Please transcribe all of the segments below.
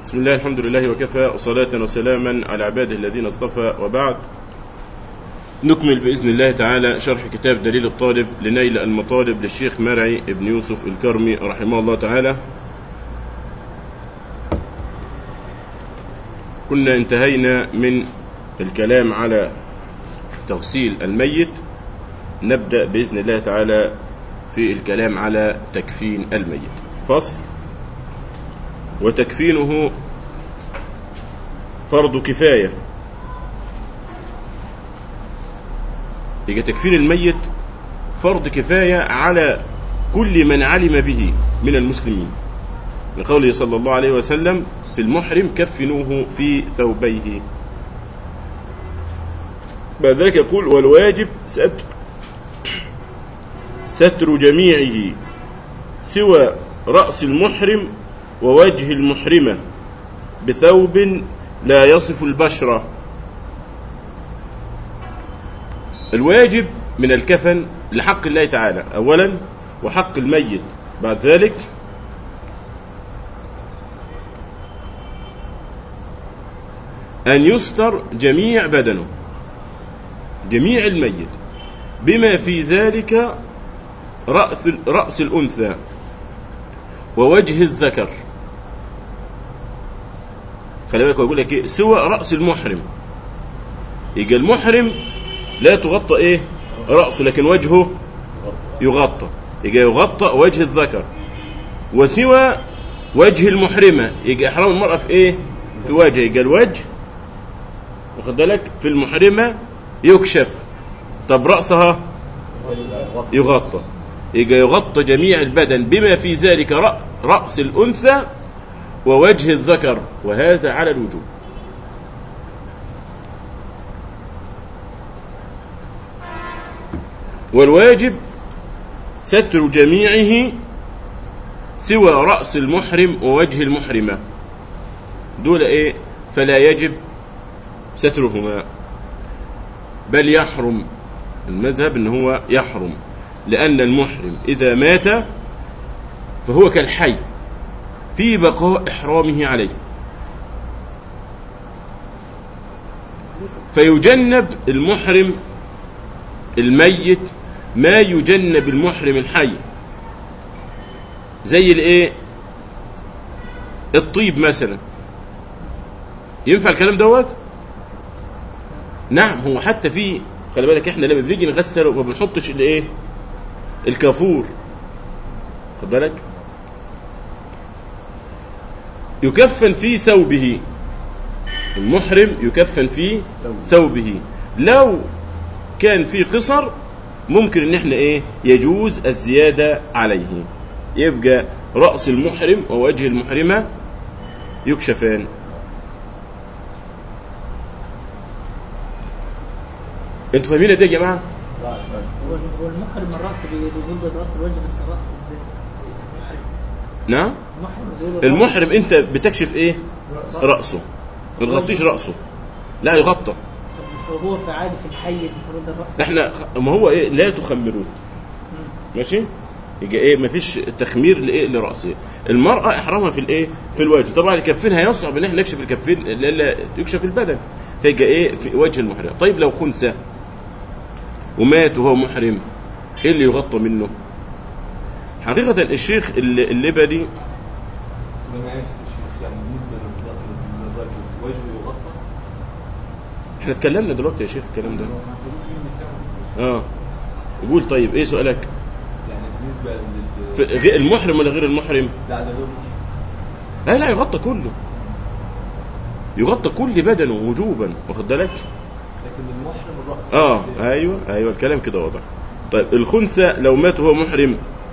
بسم الله الحمد لله وكفى وصلاة وسلاما على عباده الذين اصطفى وبعد نكمل بإذن الله تعالى شرح كتاب دليل الطالب لنيل المطالب للشيخ مرعي ابن يوسف الكرمي رحمه الله تعالى كنا انتهينا من الكلام على تغسيل الميت نبدأ بإذن الله تعالى في الكلام على تكفين الميت فصل وتكفينه فرض كفاية يبقى تكفين الميت فرض كفاية على كل من علم به من المسلمين لقوله صلى الله عليه وسلم في المحرم كفنوه في ثوبيه بعد ذلك يقول والواجب ستر ستر جميعه سوى رأس المحرم ووجه المحرمة بثوب لا يصف البشرة الواجب من الكفن لحق الله تعالى أولا وحق الميت بعد ذلك أن يستر جميع بدنه جميع الميت بما في ذلك رأس, رأس الأنثى ووجه الذكر خلي بالك يقول لك ايه سوى راس المحرم يجي المحرم لا تغطى ايه راسه لكن وجهه يغطى يجي يغطى وجه الذكر وسوى وجه المحرمه يجي احرام المراه في ايه في وجه يجي الوجه واخد بالك في المحرمه يكشف طب راسها يغطى يجي يغطى جميع البدن بما في ذلك رأس الأنثى ووجه الذكر وهذا على الوجوب والواجب ستر جميعه سوى رأس المحرم ووجه المحرمة دول ايه فلا يجب سترهما بل يحرم المذهب ان هو يحرم لأن المحرم إذا مات فهو كالحي في بقاء إحرامه عليه فيجنب المحرم الميت ما يجنب المحرم الحي زي الايه الطيب مثلا ينفع الكلام دوت نعم هو حتى في خلي بالك احنا لما بنيجي نغسل وما بنحطش الايه الكافور خد بالك يكفن في ثوبه المحرم يكفن في ثوبه لو كان في قصر ممكن ان احنا ايه يجوز الزيادة عليه يبقى رأس المحرم ووجه المحرمة يكشفان انتوا فاهمين ده يا جماعه هو المحرم الراس بيقول بيغطي الوجه بس الراس ازاي؟ نعم المحرم المحرم انت بتكشف ايه رأسه ما تغطيش رأسه لا يغطى هو في عادي في الحي المفروض الراس احنا ما هو ايه لا تخمروه ماشي يبقى ايه مفيش تخمير لايه لراسه المراه احرامها في الايه في الوجه طبعا الكفين هيصعب ان احنا نكشف الكفين الا يكشف البدن فيبقى ايه في وجه المحرم طيب لو خنثى ومات وهو محرم ايه اللي يغطى منه حقيقة الشيخ اللي- الليبدي انا اسف يا شيخ يعني بالنسبه للرجل وجهه يغطى احنا اتكلمنا دلوقتي يا شيخ الكلام ده اه قول طيب ايه سؤالك يعني بالنسبه في لل غير المحرم ولا غير المحرم لا ده غير لا لا يغطى كله يغطى كل بدنه وجوبا واخد بالك لكن المحرم الراس اه ايوه ايوه الكلام كده واضح طيب الخنثى لو مات وهو محرم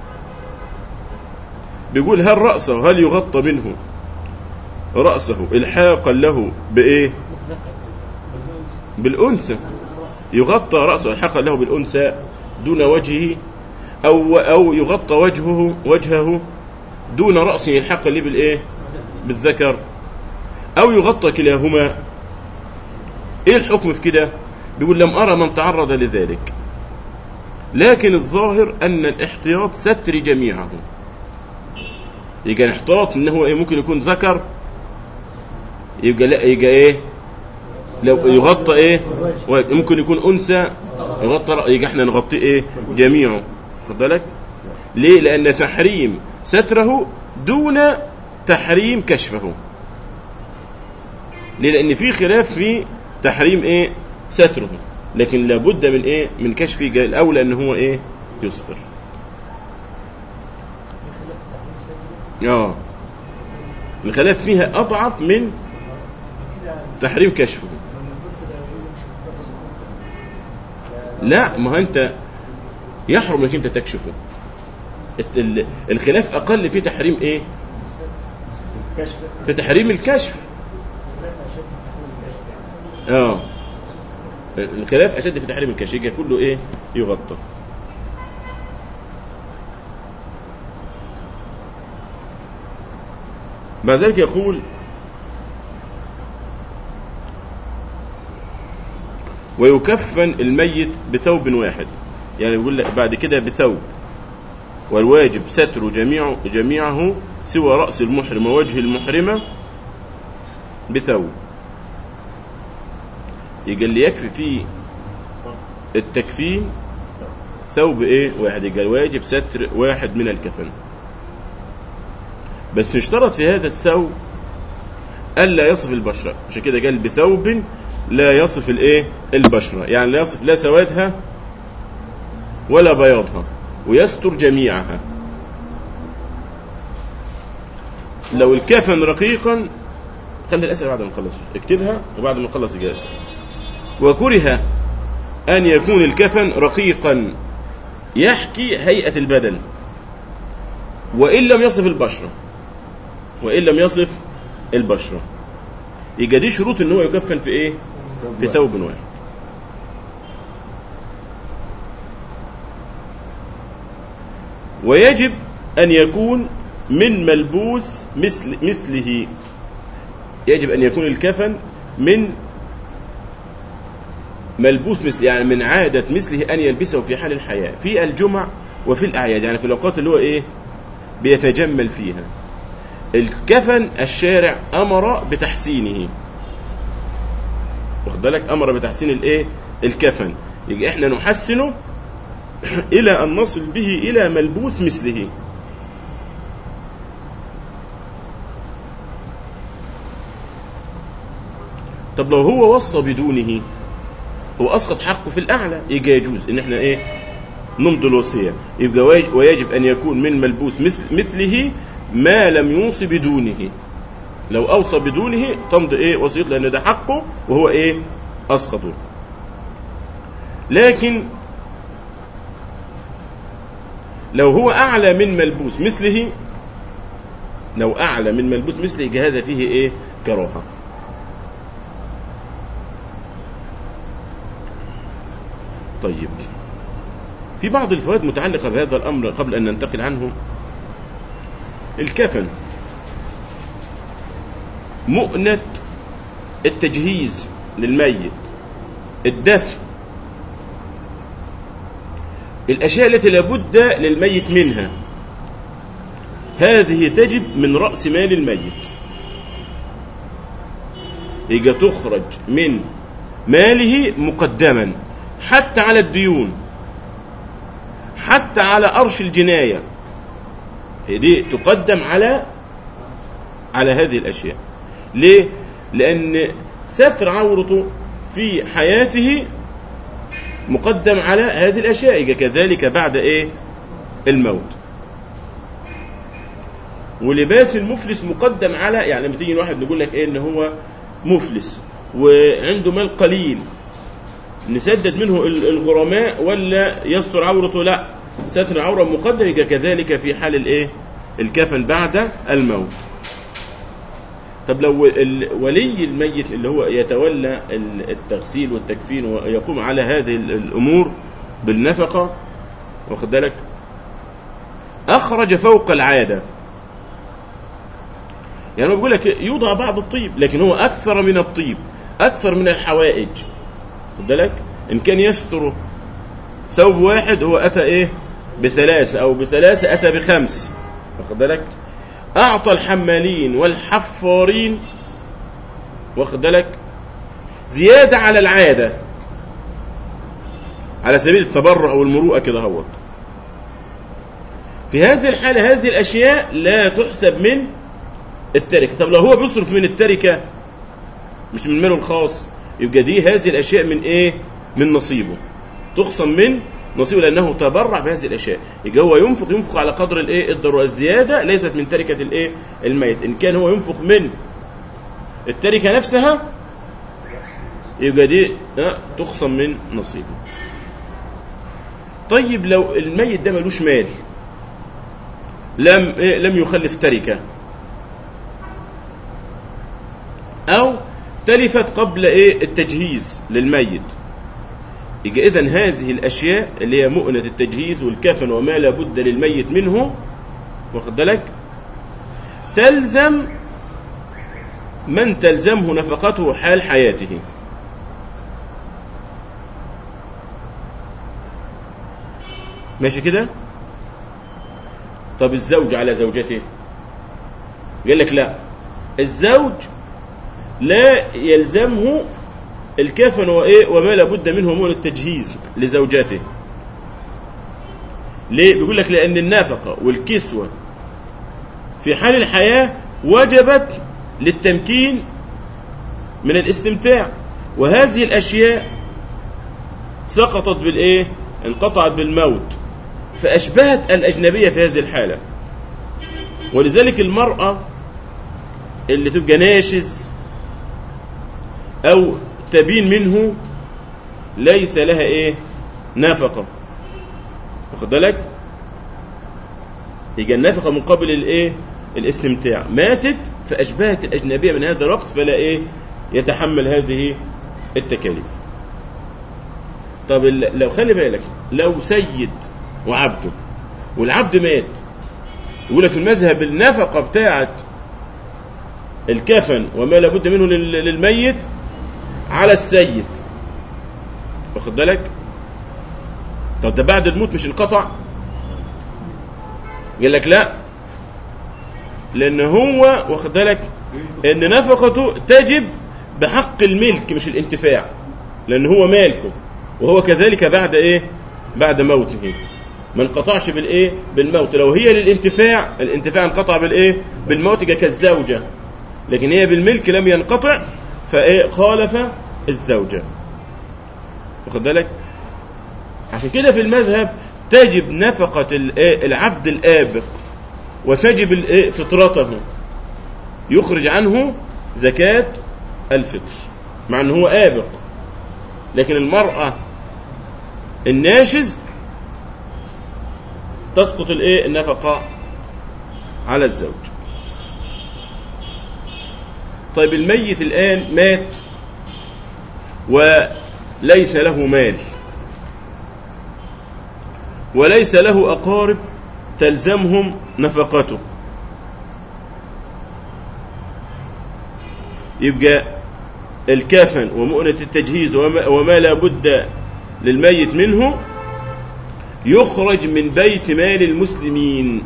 بيقول هل رأسه هل يغطى منه رأسه الحاقا له بايه بالأنثى يغطى رأسه الحاقا له بالأنثى دون وجهه أو أو يغطى وجهه وجهه دون رأسه الحاقا له بالايه بالذكر أو يغطى كلاهما ايه الحكم في كده بيقول لم ارى من تعرض لذلك لكن الظاهر ان الاحتياط ستر جميعه يبقى الاحتياط ان هو ايه ممكن يكون ذكر يبقى لا يبقى ايه لو يغطى ايه وجه. ممكن يكون انثى يغطى رأ- يبقى احنا نغطيه ايه جميعه خد بالك ليه لان تحريم ستره دون تحريم كشفه ليه لان في خلاف في تحريم ايه ستره لكن لابد من ايه من كشفه جاء الاولى ان هو ايه يصبر اه الخلاف فيها اضعف من تحريم كشفه لا ما هو انت يحرم انك انت تكشفه الت- ال- الخلاف اقل في تحريم ايه كشف في تحريم الكشف اه الخلاف اشد في تحريم الكشف يبقى كله ايه يغطى بعد ذلك يقول ويكفن الميت بثوب واحد يعني يقول لك بعد كده بثوب والواجب ستر جميع جميعه سوى رأس المحرم ووجه المحرمة بثوب يبقى اللي يكفي فيه التكفين ثوب ايه واحد يبقى الواجب ستر واحد من الكفن بس نشترط في هذا الثوب ألا يصف البشرة عشان كده قال بثوب لا يصف الايه البشرة يعني لا يصف لا سوادها ولا بياضها ويستر جميعها لو الكفن رقيقا خلي الأسئلة بعد ما نخلص اكتبها وبعد ما نخلص الجلسة وكره أن يكون الكفن رقيقا يحكي هيئة البدن وإن لم يصف البشرة وإن لم يصف البشرة يبقى دي شروط ان هو يكفن في ايه في ثوب واحد ويجب ان يكون من ملبوس مثل مثله يجب ان يكون الكفن من ملبوس مثل يعني من عادة مثله أن يلبسه في حال الحياة في الجمع وفي الأعياد يعني في الأوقات اللي هو إيه بيتجمل فيها الكفن الشارع أمر بتحسينه واخد بالك أمر بتحسين الإيه الكفن يجي إحنا نحسنه إلى أن نصل به إلى ملبوس مثله طب لو هو وصى بدونه هو اسقط حقه في الاعلى يجي يجوز ان احنا ايه نمضي الوصيه يبقى واج- ويجب ان يكون من ملبوس مثل مثله ما لم يوصي بدونه لو اوصى بدونه تمضي ايه وصيته لان ده حقه وهو ايه اسقطه لكن لو هو اعلى من ملبوس مثله لو اعلى من ملبوس مثله يبقى هذا فيه ايه كراهه طيب في بعض الفوائد متعلقة بهذا الأمر قبل أن ننتقل عنه الكفن مؤنة التجهيز للميت الدفن الأشياء التي لابد للميت منها هذه تجب من رأس مال الميت يجي تخرج من ماله مقدما حتى على الديون حتى على أرش الجناية هي دي تقدم على على هذه الأشياء ليه؟ لأن ستر عورته في حياته مقدم على هذه الأشياء يبقى كذلك بعد إيه؟ الموت ولباس المفلس مقدم على يعني لما تيجي واحد نقول لك ايه ان هو مفلس وعنده مال قليل نسدد منه ال- الغرماء ولا يستر عورته لا ستر العوره مقدم يبقى كذلك في حال الايه الكفن بعد الموت طب لو ال- ولي الميت اللي هو يتولى ال- التغسيل والتكفين ويقوم على هذه ال- الامور بالنفقه واخد بالك اخرج فوق العاده يعني هو بيقول لك يوضع بعض الطيب لكن هو اكثر من الطيب اكثر من الحوائج خد بالك ان كان يستر ثوب واحد هو اتى ايه بثلاثه او بثلاثه اتى بخمس واخد بالك اعطى الحمالين والحفارين واخد بالك زيادة على العادة على سبيل التبرع أو المروءة كده هوت في هذه الحالة هذه الأشياء لا تحسب من التركة طب لو هو بيصرف من التركة مش من ماله الخاص يبقى دي هذه الأشياء من إيه من نصيبه تخصم من نصيبه لأنه تبرع بهذه الأشياء يبقى هو ينفق ينفق على قدر الإيه الضرورة الزيادة ليست من تركة الإيه الميت إن كان هو ينفق من التركة نفسها يبقى دي ها، تخصم من نصيبه طيب لو الميت ده ملوش مال لم إيه لم يخلف تركه او تلفت قبل ايه التجهيز للميت يبقى اذا هذه الاشياء اللي هي مؤنة التجهيز والكفن وما لا بد للميت منه واخد بالك تلزم من تلزمه نفقته حال حياته ماشي كده طب الزوج على زوجته قال لك لا الزوج لا يلزمه الكفن وايه وما لابد منه من التجهيز لزوجته ليه بيقول لك لان النفقه والكسوه في حال الحياه وجبت للتمكين من الاستمتاع وهذه الاشياء سقطت بالايه انقطعت بالموت فاشبهت الاجنبيه في هذه الحاله ولذلك المراه اللي تبقى ناشز او تبين منه ليس لها ايه نفقه واخد بالك يبقى النفقه مقابل الايه الاستمتاع ماتت فاشبهت الاجنبيه من هذا الوقت فلا ايه يتحمل هذه التكاليف طب ال- لو خلي بالك لو سيد وعبده والعبد مات يقول لك في المذهب النفقه بتاعت الكفن وما لابد منه لل- للميت على السيد واخد بالك طب ده بعد الموت مش انقطع قال لك لا لان هو واخد بالك ان نفقته تجب بحق الملك مش الانتفاع لان هو مالكه وهو كذلك بعد ايه بعد موته ما انقطعش بالايه بالموت لو هي للانتفاع الانتفاع انقطع بالايه بالموت يبقى كالزوجه لكن هي بالملك لم ينقطع فايه خالف الزوجه واخد بالك عشان كده في المذهب تجب نفقة الإيه؟ العبد الآبق وتجب الإيه؟ فطرته يخرج عنه زكاة الفطر مع أنه هو آبق لكن المرأة الناشز تسقط الإيه؟ النفقة على الزوج طيب الميت الآن مات وليس له مال وليس له أقارب تلزمهم نفقته يبقى الكفن ومؤنة التجهيز وما, وما لا بد للميت منه يخرج من بيت مال المسلمين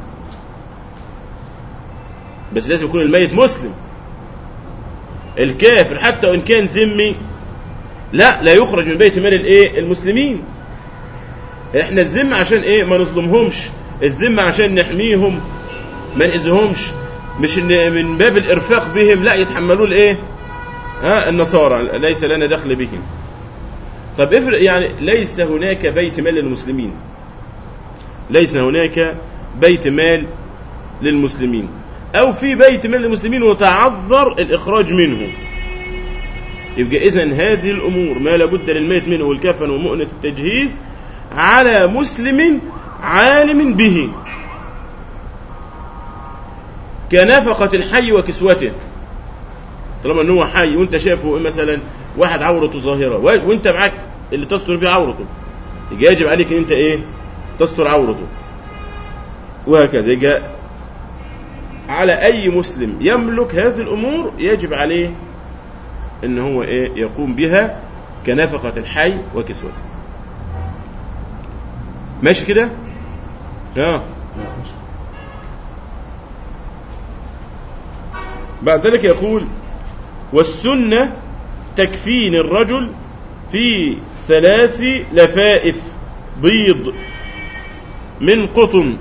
بس لازم يكون الميت مسلم الكافر حتى وإن كان ذمي لا لا يخرج من بيت مال الايه المسلمين احنا الذمة عشان ايه ما نظلمهمش الذمة عشان نحميهم ما نأذيهمش مش إن من باب الارفاق بهم لا يتحملوا الايه ها النصارى ليس لنا دخل بهم طب افرق يعني ليس هناك بيت مال للمسلمين ليس هناك بيت مال للمسلمين او في بيت مال للمسلمين وتعذر الاخراج منه يبقى اذا هذه الامور ما لابد للميت منه والكفن ومؤنة التجهيز على مسلم عالم به كنفقة الحي وكسوته طالما ان هو حي وانت شايفه مثلا واحد عورته ظاهرة وانت معاك اللي تستر بيه عورته يبقى يجب عليك ان انت ايه تستر عورته وهكذا يبقى على اي مسلم يملك هذه الامور يجب عليه ان هو ايه يقوم بها كنفقة الحي وكسوته ماشي كده اه بعد ذلك يقول والسنة تكفين الرجل في ثلاث لفائف بيض من قطن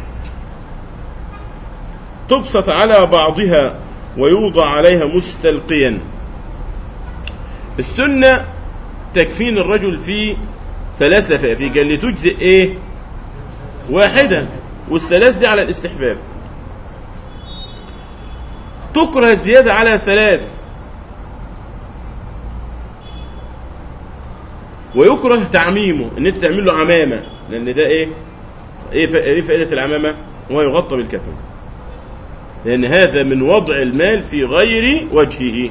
تبسط على بعضها ويوضع عليها مستلقيا السنة تكفين الرجل في ثلاث لفائف قال لي تجزئ ايه واحدة والثلاث دي على الاستحباب تكره الزيادة على ثلاث ويكره تعميمه ان انت تعمل له عمامة لان ده ايه ايه ف- ايه فائدة العمامة هو يغطى بالكفن لان هذا من وضع المال في غير وجهه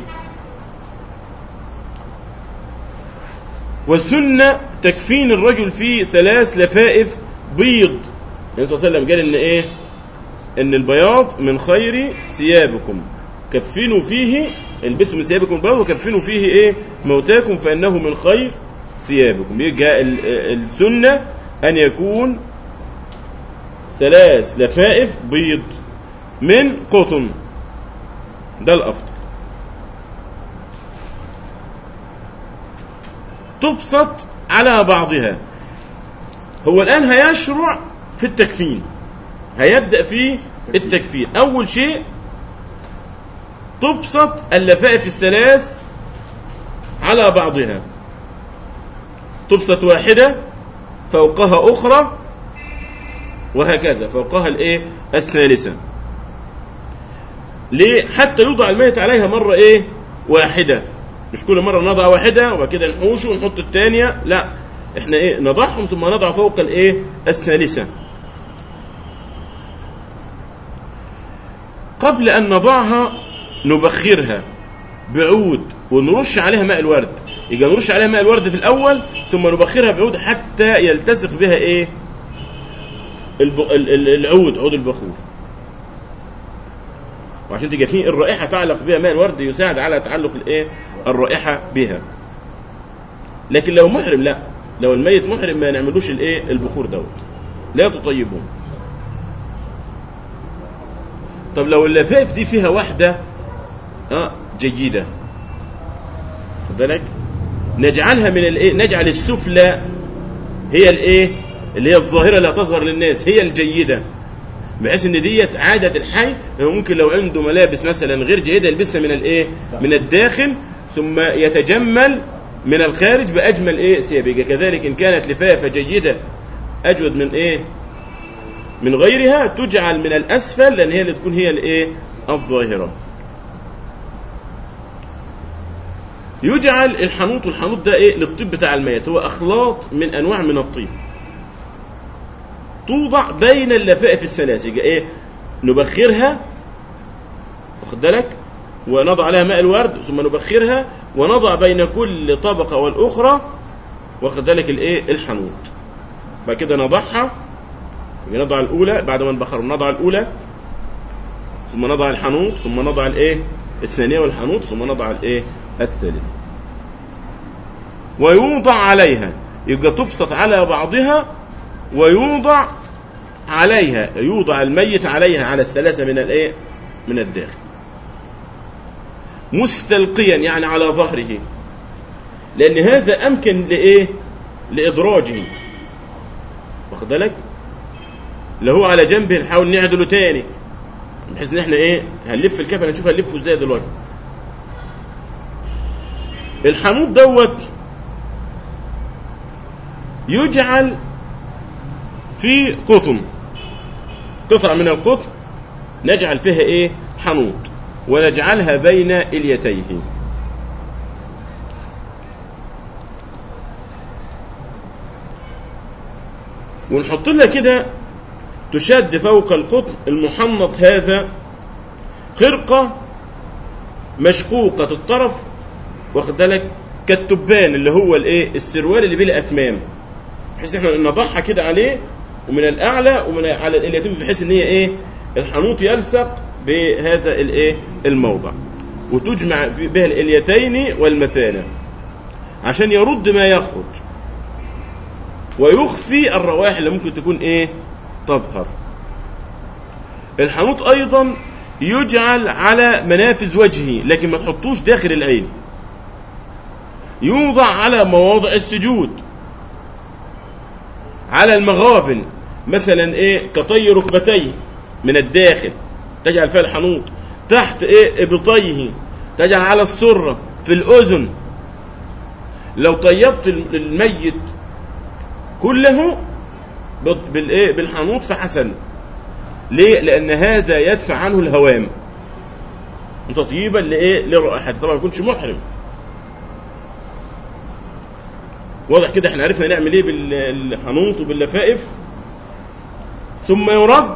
والسنة تكفين الرجل في ثلاث لفائف بيض النبي صلى الله عليه وسلم قال ان ايه ان البياض من خير ثيابكم كفنوا فيه البسوا من ثيابكم البياض وكفنوا فيه ايه موتاكم فانه من خير ثيابكم يبقى ال- السنة ان يكون ثلاث لفائف بيض من قطن ده الافضل تبسط على بعضها هو الآن هيشرع في التكفين هيبدأ في التكفين أول شيء تبسط اللفائف الثلاث على بعضها تبسط واحدة فوقها أخرى وهكذا فوقها الإيه الثالثة ليه حتى يوضع الميت عليها مرة إيه واحدة مش كل مرة نضع واحدة وبعد كده نحوشه ونحط الثانية لا احنا ايه نضعهم ثم نضع فوق الايه الثالثة قبل ان نضعها نبخرها بعود ونرش عليها ماء الورد يبقى نرش عليها ماء الورد في الاول ثم نبخرها بعود حتى يلتصق بها ايه الب... ال- ال- العود عود البخور وعشان تبقى فيه الرائحة تعلق بها ماء الورد يساعد على تعلق الايه الرائحة بها لكن لو محرم لا لو الميت محرم ما نعملوش الايه البخور دوت لا تطيبون طب لو اللفائف دي فيها واحدة اه جيدة خد بالك نجعلها من الايه نجعل السفلى هي الايه اللي هي الظاهرة لا تظهر للناس هي الجيدة بحيث ان ديت عادة الحي هو ممكن لو عنده ملابس مثلا غير جيدة يلبسها من الايه من الداخل ثم يتجمل من الخارج باجمل ايه ثيابه كذلك ان كانت لفافة جيدة اجود من ايه من غيرها تجعل من الاسفل لان هي اللي تكون هي الايه الظاهرة يجعل الحنوط والحنوط ده ايه للطيب بتاع الميت هو اخلاط من انواع من الطيب توضع بين اللفائف الثلاث يبقى ايه نبخرها واخد بالك ونضع عليها ماء الورد ثم نبخرها ونضع بين كل طبقة والأخرى واخد بالك الايه الحنوط بعد كده نضعها يبقى نضع الأولى بعد ما نبخر نضع الأولى ثم نضع الحنوط ثم نضع الايه الثانية والحنوط ثم نضع الايه الثالثة ويوضع عليها يبقى تبسط على بعضها ويوضع عليها يوضع الميت عليها على الثلاثة من الايه من الداخل مستلقيا يعني على ظهره لأن هذا أمكن لإيه لإدراجه واخد بالك اللي هو على جنبه نحاول نعدله تاني بحيث ان احنا ايه هنلف الكفن نشوف هنلفه ازاي دلوقتي الحنوط دوت يجعل في قطن قطعة من القطن نجعل فيها ايه حنوط ونجعلها بين اليتيه ونحط لها كده تشد فوق القطن المحنط هذا خرقة مشقوقة الطرف واخد بالك كالتبان اللي هو الايه السروال اللي بلا اكمام بحيث ان احنا نضعها كده عليه ومن الاعلى ومن على اليتيم بحيث ان هي ايه الحنوط يلصق بهذا الايه الموضع وتجمع بها الاليتين والمثانه عشان يرد ما يخرج ويخفي الروائح اللي ممكن تكون ايه تظهر الحنوط ايضا يجعل على منافذ وجهه لكن ما تحطوش داخل العين يوضع على مواضع السجود على المغابن مثلا ايه كطي ركبتيه من الداخل تجعل فيها الحنوط تحت ايه ابطيه تجعل على السره في الاذن لو طيبت الميت كله بال- بالايه بالحنوط فحسن ليه لان هذا يدفع عنه الهوام تطيبا لايه لرائحته طبعا ما يكونش محرم واضح كده احنا عرفنا نعمل ايه بالحنوط وباللفائف ثم يرد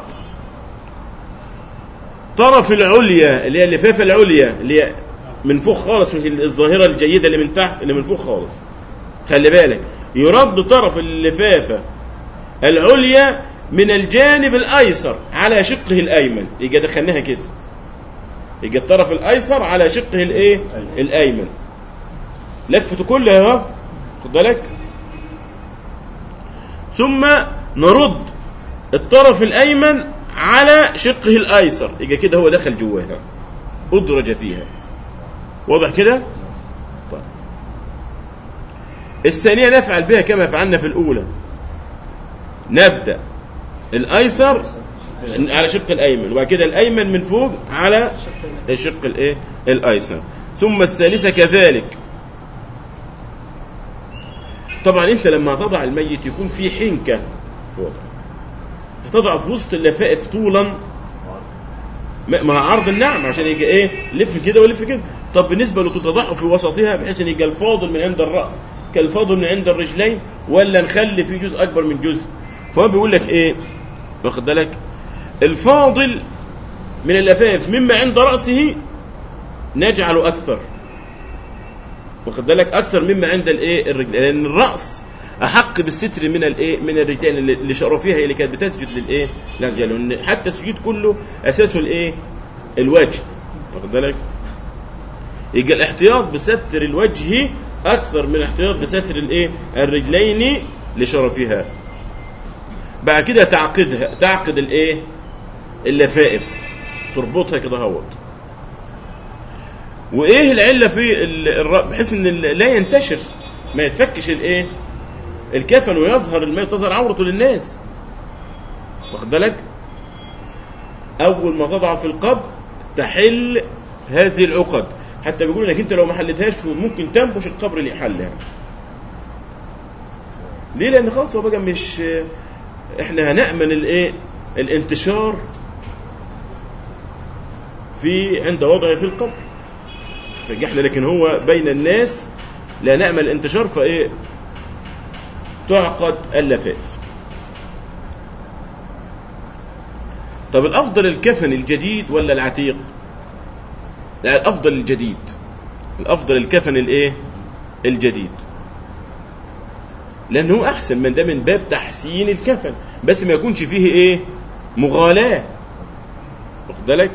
طرف العليا اللي هي اللفافه العليا اللي هي من فوق خالص مش الظاهره الجيده اللي من تحت اللي من فوق خالص خلي بالك يرد طرف اللفافه العليا من الجانب الايسر على شقه الايمن يبقى دخلناها كده يبقى الطرف الايسر على شقه الايه الايمن لفته كلها اهو خد بالك ثم نرد الطرف الايمن على شقه الايسر يبقى كده هو دخل جواها ادرج فيها واضح كده طيب الثانيه نفعل بها كما فعلنا في الاولى نبدا الايسر على شق الايمن وبعد كده الايمن من فوق على الشق الايه الايسر ثم الثالثه كذلك طبعا انت لما تضع الميت يكون في حنكه في وضعه هتضع في وسط اللفائف طولا م- مع عرض النعم عشان يجي ايه لف كده ولف كده طب بالنسبه له تضعه في وسطها بحيث ان يجي الفاضل من عند الراس كالفاضل من عند الرجلين ولا نخلي في جزء اكبر من جزء فهو بيقول لك ايه واخد بالك الفاضل من اللفائف مما عند راسه نجعله اكثر واخد بالك اكثر مما عند الايه الرجل لان الراس احق بالستر من الايه من الرجال اللي اللي شرفيها هي اللي كانت بتسجد للايه لله عز وجل لان حتى السجود كله اساسه الايه الوجه واخد بالك يبقى الاحتياط بستر الوجه اكثر من الاحتياط بستر الايه الرجلين لشرفها بعد كده تعقدها تعقد الايه اللفائف تربطها كده اهوت وايه العله في ال- الر- بحيث ان ال- لا ينتشر ما يتفكش الايه الكفن ويظهر الميت تظهر عورته للناس واخد بالك اول ما تضع في القبر تحل هذه العقد حتى بيقول انك انت لو ما حلتهاش ممكن تنبش القبر اللي يحلها ليه لان خلاص هو بقى مش احنا هنأمن الايه الانتشار في عند وضعه في القبر فجحنا لكن هو بين الناس لا نأمل الانتشار فايه تعقد اللفائف طب الافضل الكفن الجديد ولا العتيق لا الافضل الجديد الافضل الكفن الايه الجديد لانه احسن من ده من باب تحسين الكفن بس ما يكونش فيه ايه مغالاه واخد بالك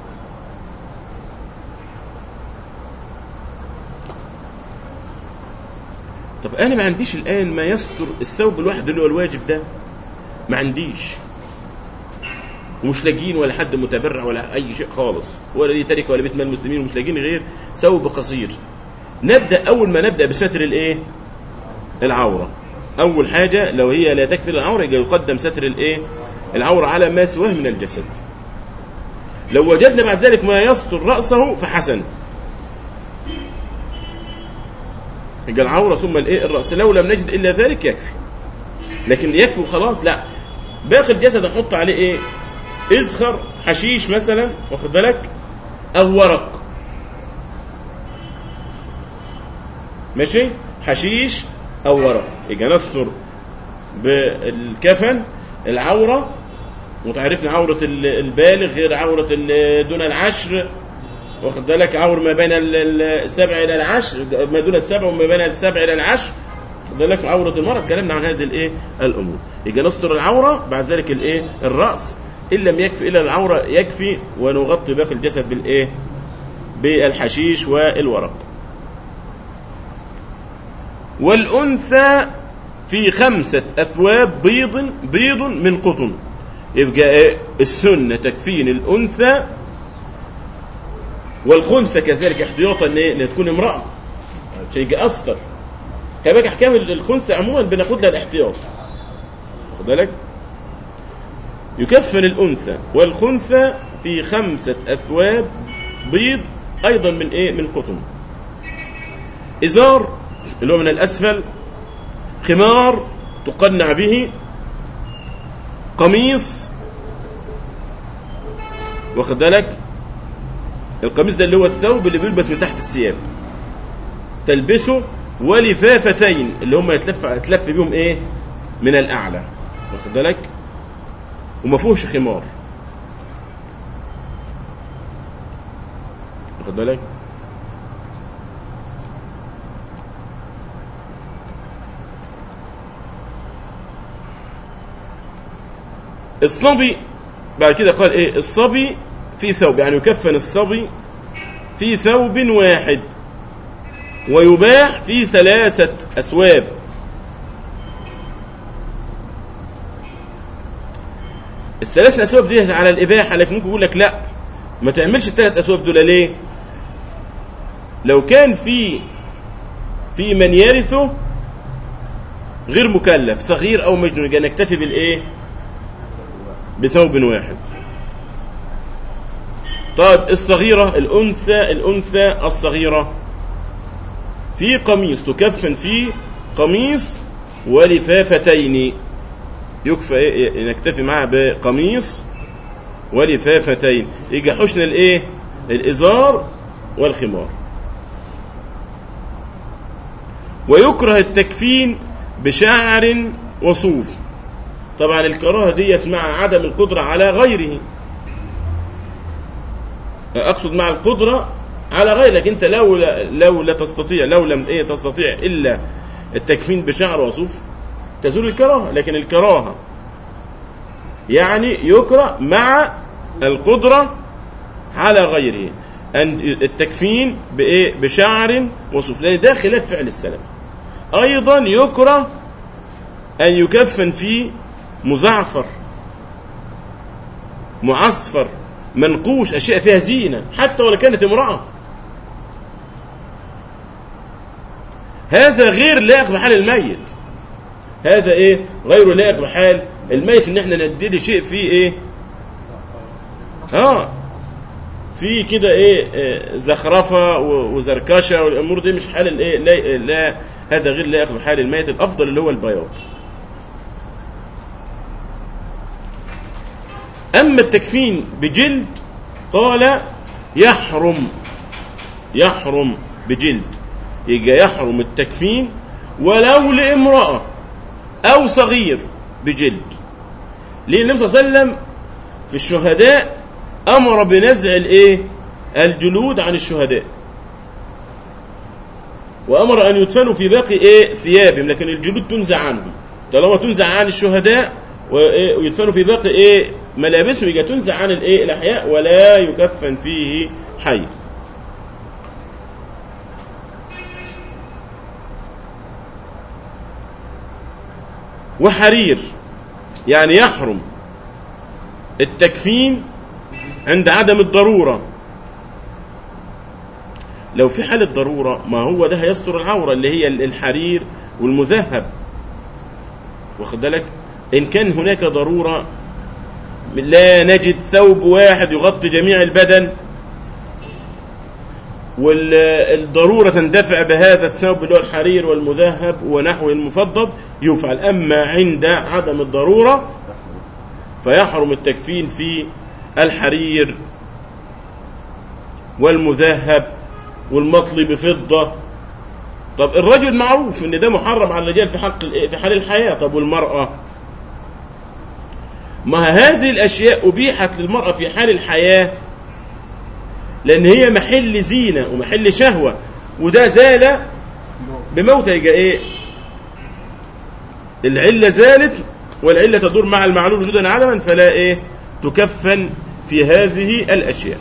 طب انا ما عنديش الان ما يستر الثوب الواحد اللي هو الواجب ده ما عنديش ومش لاقيين ولا حد متبرع ولا اي شيء خالص ولا دي تركه ولا بيت مال المسلمين ومش لاقيين غير ثوب قصير نبدا اول ما نبدا بستر الايه العوره اول حاجه لو هي لا تكفي العوره يبقى يقدم ستر الايه العوره على ما سواه من الجسد لو وجدنا بعد ذلك ما يستر راسه فحسن يبقى العوره ثم الايه الراس لو لم نجد الا ذلك يكفي لكن يكفي وخلاص لا باقي الجسد احط عليه ايه اذخر حشيش مثلا واخد بالك او ورق ماشي حشيش او ورق يبقى نستر بالكفن العوره وتعرفنا عوره ال- البالغ غير عوره ال- دون العشر واخد بالك عور ما بين ال- ال- السبع الى العشر ما دون السبع وما بين السبع الى العشر واخد بالك عوره المرأة اتكلمنا عن هذه الايه الامور يبقى نستر العوره بعد ذلك الايه الراس ان لم يكفي الا العوره يكفي ونغطي باقي الجسد بالايه بالحشيش والورق والانثى في خمسه اثواب بيض بيض من قطن يبقى إيه؟ السنه تكفين الانثى والخنثى كذلك احتياطا ان إيه؟ إن تكون امراه عشان يجي اصغر كذلك احكام الخنثى عموما بناخد لها الاحتياط واخد بالك يكفن الانثى والخنثى في خمسه اثواب بيض ايضا من ايه من قطن ازار اللي هو من الاسفل خمار تقنع به قميص واخد بالك القميص ده اللي هو الثوب اللي بيلبس من تحت الثياب تلبسه ولفافتين اللي هم يتلف يتلف بيهم ايه من الاعلى واخد بالك وما فيهوش خمار واخد بالك الصبي بعد كده قال ايه الصبي في ثوب يعني يكفن الصبي في ثوب واحد ويباح في ثلاثة أثواب الثلاثة أثواب دي على الإباحة لكن ممكن يقول لك لا ما تعملش الثلاث أثواب دول ليه؟ لو كان في في من يرثه غير مكلف صغير أو مجنون يبقى نكتفي بالإيه؟ بثوب واحد طيب الصغيرة الأنثى الأنثى الصغيرة في قميص تكفن فيه قميص ولفافتين يكفى إيه نكتفي معها بقميص ولفافتين يجي حشن الايه الازار والخمار ويكره التكفين بشعر وصوف طبعا الكراهه ديت مع عدم القدره على غيره اقصد مع القدره على غيرك انت لو لو لا تستطيع لو لم ايه تستطيع الا التكفين بشعر وصوف تزول الكراهه لكن الكراهه يعني يكره مع القدره على غيره أن التكفين بإيه؟ بشعر وصوف لأن ده خلاف فعل السلف أيضا يكره أن يكفن فيه مزعفر معصفر منقوش أشياء فيها زينة حتى ولو كانت امرأة هذا غير لائق بحال الميت هذا ايه غير لائق بحال الميت ان احنا نديله شيء فيه ايه اه في كده ايه آه، زخرفه و- وزركشه والامور دي مش حال الايه لا, لا هذا غير لائق بحال الميت الافضل اللي هو البياض اما التكفين بجلد قال يحرم يحرم بجلد يجي يحرم التكفين ولو لامرأة أو صغير بجلد ليه النبي صلى الله عليه وسلم في الشهداء أمر بنزع الإيه؟ الجلود عن الشهداء وأمر أن يدفنوا في باقي إيه؟ ثيابهم لكن الجلود تنزع عنهم طالما تنزع عن الشهداء وإيه؟ ويدفنوا في باقي إيه؟ ملابسهم يبقى تنزع عن الإيه؟ الأحياء ولا يكفن فيه حي وحرير يعني يحرم التكفين عند عدم الضرورة لو في حالة ضرورة ما هو ده هيستر العورة اللي هي الحرير والمذهب واخد بالك إن كان هناك ضرورة لا نجد ثوب واحد يغطي جميع البدن والضرورة تندفع بهذا الثوب اللي هو الحرير والمذهب ونحوه المفضل يفعل أما عند عدم الضرورة فيحرم التكفين في الحرير والمذهب والمطلي بفضة طب الرجل معروف ان ده محرم على الرجال في حق الإيه؟ في حال الحياة طب والمرأة ما هذه الأشياء أبيحت للمرأة في حال الحياة لأن هي محل زينة ومحل شهوة وده زال بموت يبقى إيه العلة زالت والعلة تدور مع المعلول وجودا عدما فلا إيه تكفن في هذه الأشياء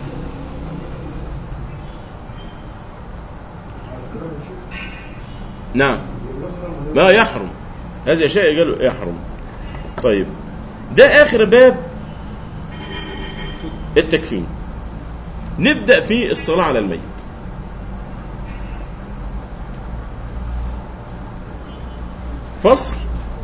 نعم ما يحرم هذه أشياء قالوا يحرم طيب ده آخر باب التكفين نبدأ في الصلاة على الميت فصل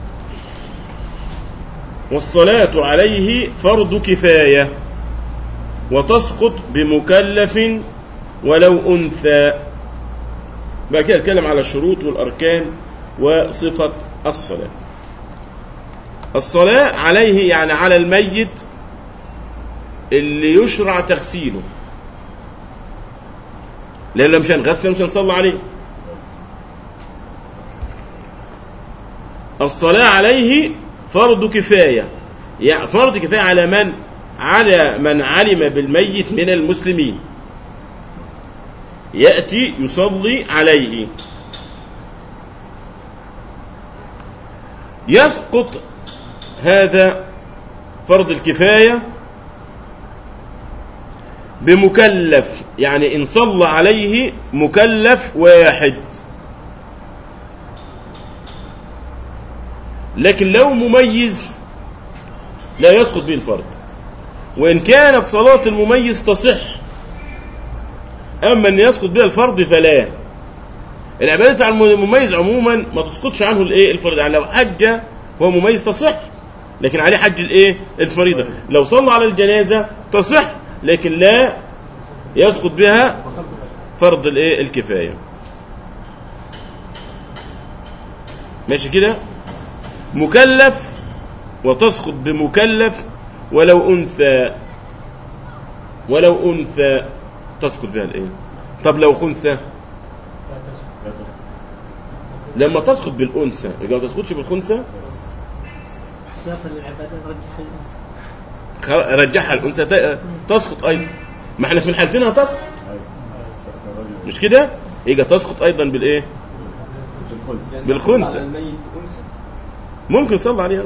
والصلاة عليه فرض كفاية وتسقط بمكلف ولو أنثى بعد كده اتكلم على الشروط والأركان وصفة الصلاة الصلاة عليه يعني على الميت اللي يشرع تغسيله لأن مش هنغسل مش هنصلي عليه الصلاة عليه فرض كفاية يعني فرض كفاية على من على من علم بالميت من المسلمين يأتي يصلي عليه يسقط هذا فرض الكفاية بمكلف يعني إن صلى عليه مكلف واحد لكن لو مميز لا يسقط به الفرض وإن كانت صلاة المميز تصح أما أن يسقط بها الفرض فلا العبادات على المميز عموما ما تسقطش عنه الايه الفريضة يعني لو حج هو مميز تصح لكن عليه حج الايه الفريضة لو صلى على الجنازة تصح لكن لا يسقط بها فرض الايه الكفاية ماشي كده مكلف وتسقط بمكلف ولو أنثى ولو أنثى تسقط بها الإيه؟ طب لو خنثى لا تصل لما تسقط بالأنثى يبقى ما تسقطش بالخنثى احتياطا للعبادة رجح الإنسان خ- رجعها الأنثى ت- تسقط أيضا ما احنا في الحالتين هتسقط ايوه الرجل مش كده؟ يبقى تسقط أيضا بالإيه؟ بالخلف يعني بالخنثى. على الميت أنثى ممكن صلى عليها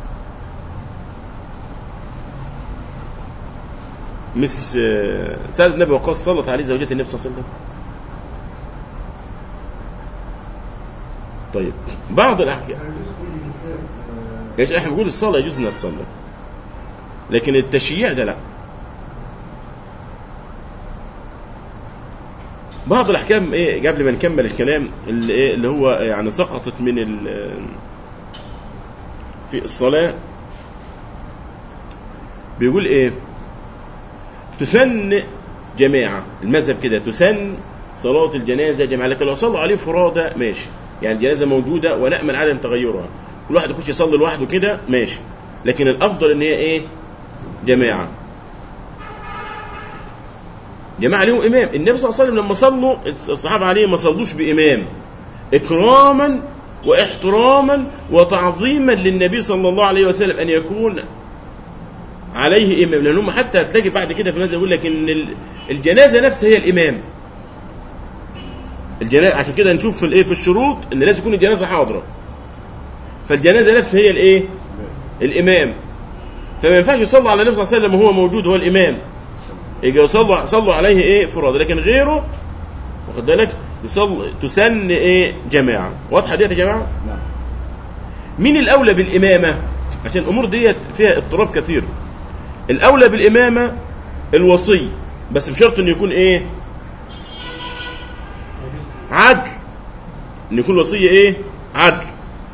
مش آه، سعد النبي وقاص صلت عليه زوجة النبي صلى الله عليه وسلم طيب بعض الأحكام يا شيخ احنا بنقول الصلاة يجوز انها تصلي لكن التشييع ده لا بعض الاحكام ايه قبل ما نكمل الكلام اللي, إيه اللي هو يعني سقطت من ال- في الصلاة بيقول ايه تسن جماعة المذهب كده تسن صلاة الجنازة جماعة لكن لو صلوا عليه فرادى ماشي يعني الجنازة موجودة ونأمل عدم تغيرها كل واحد يخش يصلي لوحده كده ماشي لكن الأفضل إن هي إيه جماعة جماعة لهم إمام النبي صلى الله عليه وسلم لما صلوا الصحابة عليه ما صلوش بإمام إكراما واحتراما وتعظيما للنبي صلى الله عليه وسلم أن يكون عليه إمام لأن هم حتى هتلاقي بعد كده في ناس يقول لك إن ال- الجنازة نفسها هي الإمام الجنازة عشان كده نشوف في الإيه في الشروط إن لازم يكون الجنازة حاضرة فالجنازة نفسها هي الإيه الإمام فما ينفعش يصلوا على النبي صلى الله عليه وسلم وهو موجود هو الإمام يجي يصلوا صلوا عليه إيه فرادى لكن غيره واخد بالك يصل تسن إيه جماعة واضحة ديت يا جماعة نعم مين الأولى بالإمامة عشان الأمور ديت فيها اضطراب كثير الأولى بالإمامة الوصي بس بشرط إنه يكون إيه عدل إن يكون الوصي إيه عدل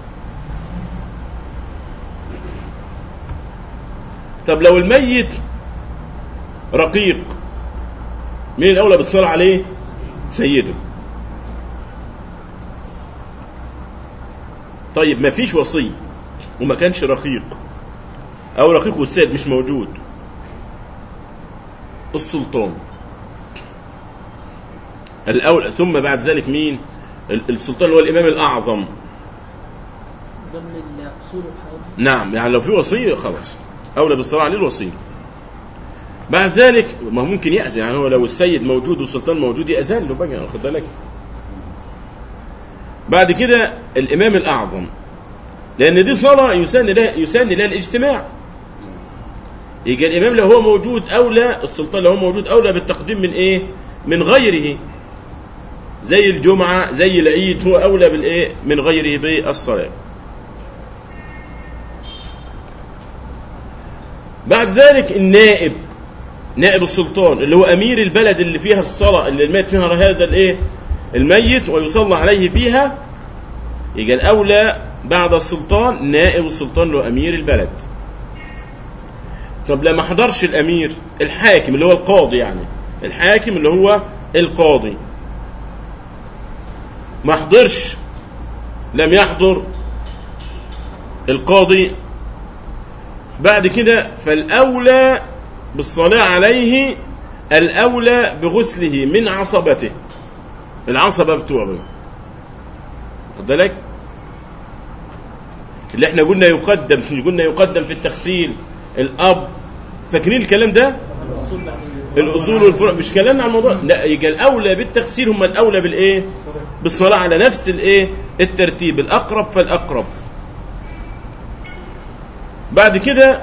طب لو الميت رقيق مين الأولى بالصلاة عليه سيده طيب ما فيش وصي وما كانش رقيق او رقيق والسيد مش موجود السلطان الاول ثم بعد ذلك مين ال- السلطان هو الامام الاعظم ضمن الاصول والحوادث نعم يعني لو في وصي خلاص اولى بالصلاه عليه الوصي بعد ذلك ما هو ممكن يأذن يعني هو لو السيد موجود والسلطان موجود يأذن له بقى واخد بالك بعد كده الامام الاعظم لان دي صلاه يسن لها يسن لها الاجتماع يجي الامام لو هو موجود اولى السلطان لو هو موجود اولى بالتقديم من ايه من غيره زي الجمعه زي العيد هو اولى بالايه من غيره بالصلاه بعد ذلك النائب نائب السلطان اللي هو امير البلد اللي فيها الصلاه اللي مات فيها هذا الايه الميت ويصلى عليه فيها يبقى الاولى بعد السلطان نائب السلطان اللي هو امير البلد طب لما حضرش الامير الحاكم اللي هو القاضي يعني الحاكم اللي هو القاضي ما حضرش لم يحضر القاضي بعد كده فالأولى بالصلاة عليه الأولى بغسله من عصبته العصبة بتوعه خد بالك اللي احنا قلنا يقدم مش قلنا يقدم في التغسيل الأب فاكرين الكلام ده الأصول بعد الأصول والفروع مش كلامنا عن الموضوع لا يبقى الأولى بالتغسيل هم الأولى بالإيه بالصلاة على نفس الإيه الترتيب الأقرب فالأقرب بعد كده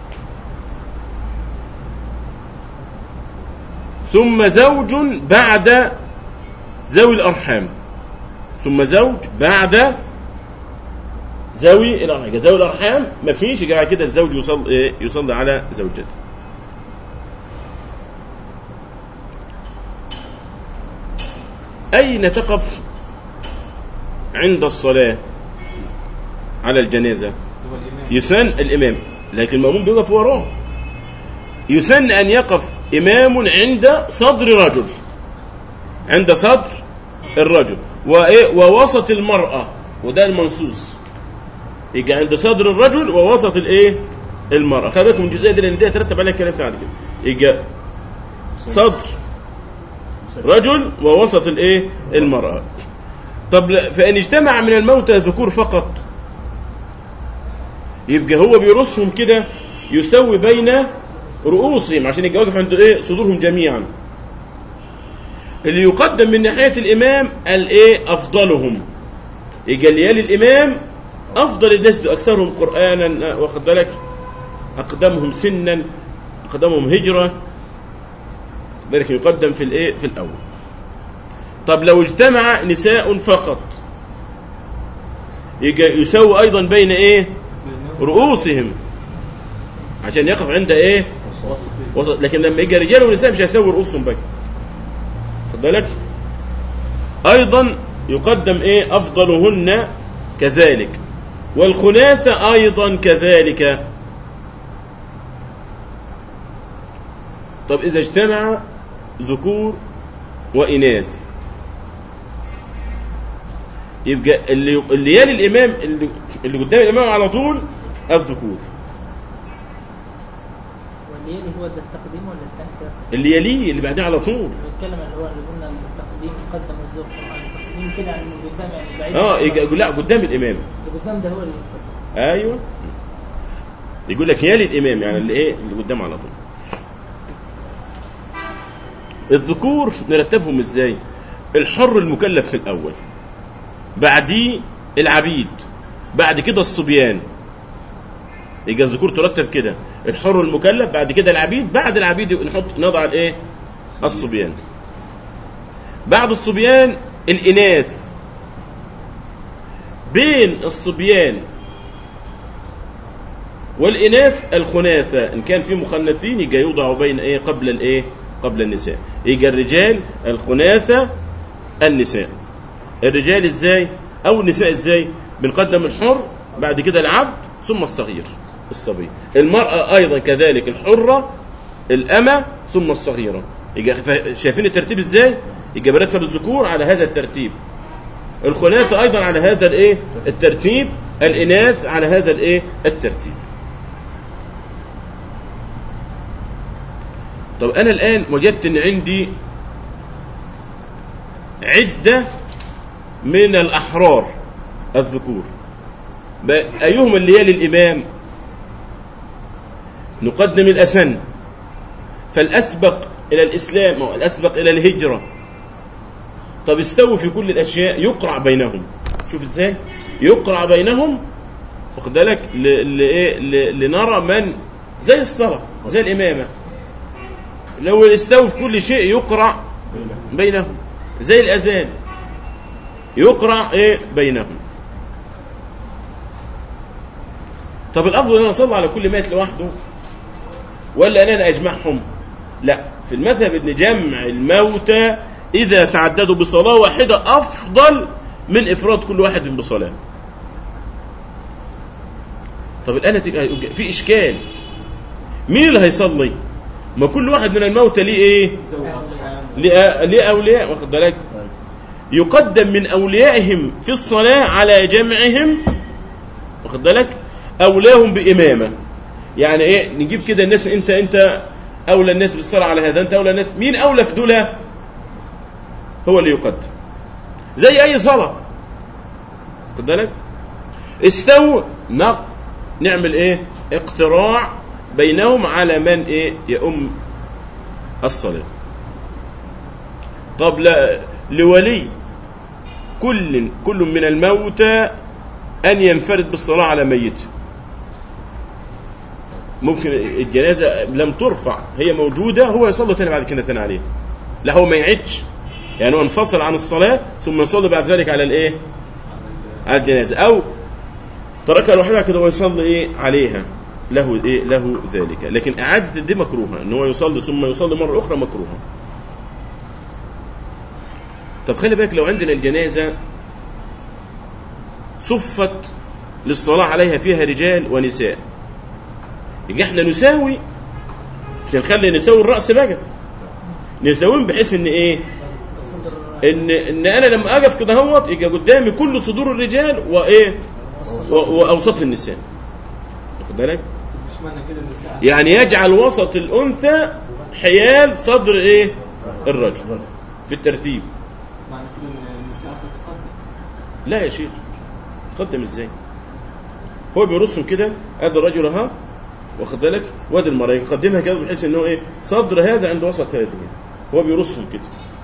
ثم زوج بعد ذوي الأرحام ثم زوج بعد ذوي الأرحام ذوي الأرحام ما فيش يبقى بعد كده الزوج يصلي إيه؟ يصلي على زوجته أين تقف عند الصلاة على الجنازة هو الإمام يسن الإمام لكن المأموم بيقف وراه يسن أن يقف إمام عند صدر رجل عند صدر الرجل وإيه ووسط المرأة وده المنصوص يجي عند صدر الرجل ووسط الإيه المرأة خلي بالكم من الجزئية دي لأن دي هترتب عليها الكلام بعد كده يجي صدر رجل ووسط الايه المرأة طب لا- فإن اجتمع من الموتى ذكور فقط يبقى هو بيرصهم كده يسوي بين رؤوسهم عشان يبقى واقف عند ايه صدورهم جميعا اللي يقدم من ناحية الإمام الايه أفضلهم يبقى اللي يلي الإمام أفضل الناس أكثرهم قرآنا واخد بالك أقدمهم سنا أقدمهم هجرة ذلك يقدم في الايه في الاول طب لو اجتمع نساء فقط يجي يسوي ايضا بين ايه رؤوسهم عشان يقف عند ايه وسط لكن لما يجي رجال ونساء مش هيسوي رؤوسهم بقى خد بالك ايضا يقدم ايه افضلهن كذلك والخناثة ايضا كذلك طب إذا اجتمع ذكور وإناث يبقى اللي اللي يلي الإمام اللي, اللي قدام الإمام على طول الذكور واللي يلي هو ده التقديم ولا الثاني كده؟ اللي يليه اللي بعديه على طول بنتكلم اللي هو اللي قلنا التقديم يقدم الزوج طبعا التقديم كده يعني من قدام يعني بعيد اه يجي يقول لا قدام الإمام اللي قدام ده هو اللي يقدم. ايوه يقول لك يلي الإمام يعني اللي ايه اللي قدام على طول الذكور نرتبهم ازاي الحر المكلف في الأول بعديه العبيد بعد كده الصبيان يبقى الذكور ترتب كده الحر المكلف بعد كده العبيد بعد العبيد نحط نضع الايه الصبيان بعد الصبيان الاناث بين الصبيان والاناث الخناثه ان كان في مخنثين يجي يوضع بين ايه قبل الايه قبل النساء يجي الرجال الخناثه النساء الرجال ازاي او النساء ازاي بنقدم الحر بعد كده العبد ثم الصغير الصبي المرأة أيضا كذلك الحرة الأمة ثم الصغيرة يجي فا- شايفين الترتيب ازاي يجي برتب الذكور على هذا الترتيب الخناثة أيضا على هذا الايه الترتيب الإناث على هذا الايه الترتيب طب أنا الآن وجدت أن عندي عدة من الأحرار الذكور بقى أيهم اللي يلي الإمام نقدم الأسن فالأسبق إلى الإسلام أو الأسبق إلى الهجرة طب استووا في كل الأشياء يقرع بينهم شوف إزاي يقرع بينهم واخد بالك ل- ل- إيه؟ ل- لنرى من زي الصلاة زي الإمامة لو استووا في كل شيء يقرع بينهم زي الأذان يقرع إيه بينهم طب الافضل ان انا اصلي على كل ميت لوحده ولا ان انا اجمعهم لا في المذهب ان جمع الموتى اذا تعددوا بصلاه واحده افضل من افراد كل واحد بصلاه طب الان هتبقى- في اشكال مين اللي هيصلي ما كل واحد من الموتى ليه ايه ليه ليه اولياء واخد بالك أيوة. يقدم من اوليائهم في الصلاه على جمعهم واخد بالك اولاهم بامامه يعني ايه نجيب كده الناس انت انت اولى الناس بالصلاه على هذا انت اولى الناس مين اولى في دول هو اللي يقدم زي اي صلاه واخد بالك استووا نق نعمل ايه اقتراع بينهم على من ايه يؤم الصلاه طب لا لولي كل كل من الموتى أن ينفرد بالصلاة على ميته ممكن الجنازة لم ترفع هي موجودة هو يصلي تاني بعد كده تاني عليها لا هو ما يعدش يعني هو انفصل عن الصلاة ثم يصلي بعد ذلك على الايه على الجنازة أو تركها لوحدها كده ويصلي ايه عليها له ايه له ذلك لكن إعادة دي مكروهة ان هو يصلي ثم يصلي مرة أخرى مكروهة طب خلي بالك لو عندنا الجنازة صفت للصلاة عليها فيها رجال ونساء يبقى احنا نساوي مش هنخلي نساوي الرأس بقى نساويهم بحيث ان ايه الصدر ان ان انا لما اقف كده اهوت يبقى قدامي كل صدور الرجال وايه و- واوسط النساء واخد بالك مش معنى كده ان الساعه يعني يجعل وسط الانثى حيال صدر ايه الرجل في الترتيب معنى كده ان الساعه تتقدم لا يا شيخ تقدم ازاي هو بيرسم كده ادي الرجل اهو واخد بالك وادي المرأة يقدمها كده بحيث ان هو ايه صدر هذا عند وسط هذه هو بيرسم كده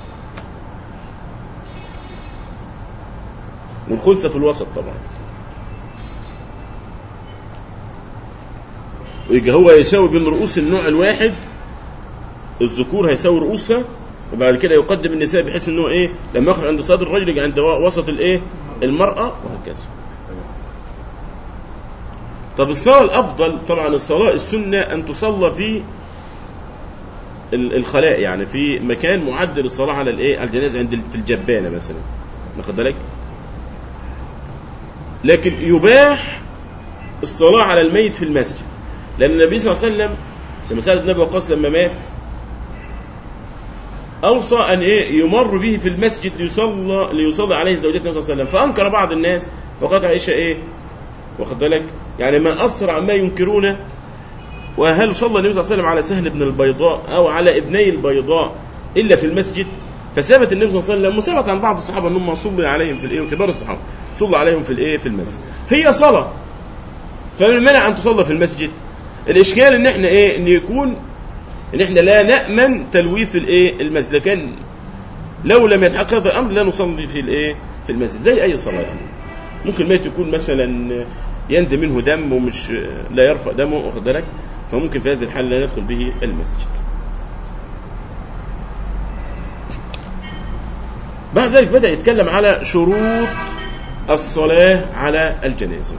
والخلفة في الوسط طبعا ويجي هو يساوي بين رؤوس النوع الواحد الذكور هيساوي رؤوسها وبعد كده يقدم النساء بحيث ان هو ايه لما يخرج عند صدر الرجل يجي عند وسط الايه المرأة وهكذا طب الصلاة الأفضل طبعا الصلاة السنة أن تصلى في ال- الخلاء يعني في مكان معد للصلاة على الإيه على الجنازة عند ال- في الجبانة مثلا واخد بالك لكن يباح الصلاة على الميت في المسجد لأن النبي صلى الله عليه وسلم لما سأل النبي وقاص لما مات أوصى أن إيه يمر به في المسجد ليصلى ليصلي عليه زوجات النبي صلى الله عليه وسلم فأنكر بعض الناس فقالت عائشة إيه واخد بالك يعني ما أسرع ما ينكرونه وهل صلى النبي صلى الله عليه وسلم على سهل بن البيضاء أو على ابني البيضاء إلا في المسجد فثبت النبي صلى الله عليه وسلم وثبت عن بعض الصحابة أنهم صلى عليهم في الإيه وكبار الصحابة صلى عليهم في الإيه في المسجد هي صلاة فمن المنع أن تصلى في المسجد الإشكال إن إحنا إيه إن يكون إن إحنا لا نأمن تلويث الإيه المسجد لكن لو لم يتحقق هذا الأمر لا نصلي في الإيه في المسجد زي أي صلاة يعني ممكن ميت يكون مثلا ينزل منه دم ومش لا يرفع دمه واخد بالك فممكن في هذه الحالة لا ندخل به المسجد بعد ذلك بدأ يتكلم على شروط الصلاة على الجنازة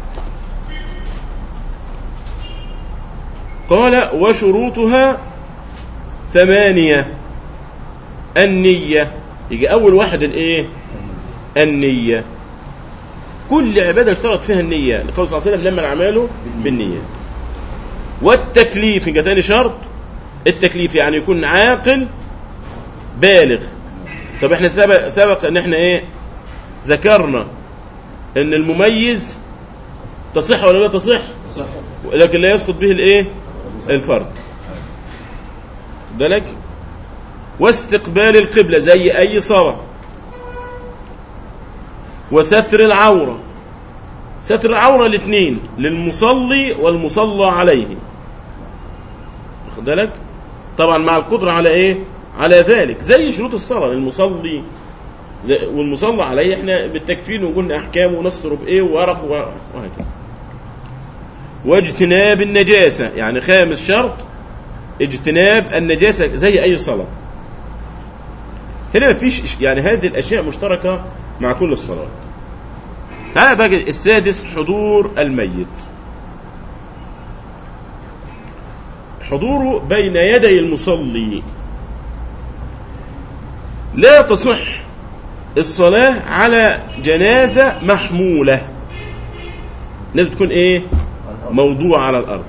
قال وشروطها ثمانية النية يجي أول واحد الإيه النية كل عبادة اشترط فيها النية لقول صلى الله عليه وسلم لما الأعمال بالنيات والتكليف يبقى تاني شرط التكليف يعني يكون عاقل بالغ طب احنا سبق, سبق ان احنا ايه ذكرنا ان المميز تصح ولا لا تصح لكن لا يسقط به الايه الفرد خد بالك واستقبال القبلة زي اي صلاة وستر العورة ستر العورة الاثنين للمصلي والمصلى عليه واخد بالك طبعا مع القدرة على ايه على ذلك زي شروط الصلاة للمصلي زي- والمصلى عليه احنا بالتكفين وقلنا احكامه ونستر بايه وورق وهكذا واجتناب النجاسة يعني خامس شرط اجتناب النجاسة زي اي صلاة هنا مفيش يعني هذه الاشياء مشتركة مع كل الصلوات تعالى بقى السادس حضور الميت حضوره بين يدي المصلي لا تصح الصلاة على جنازة محمولة لازم تكون ايه موضوع على الارض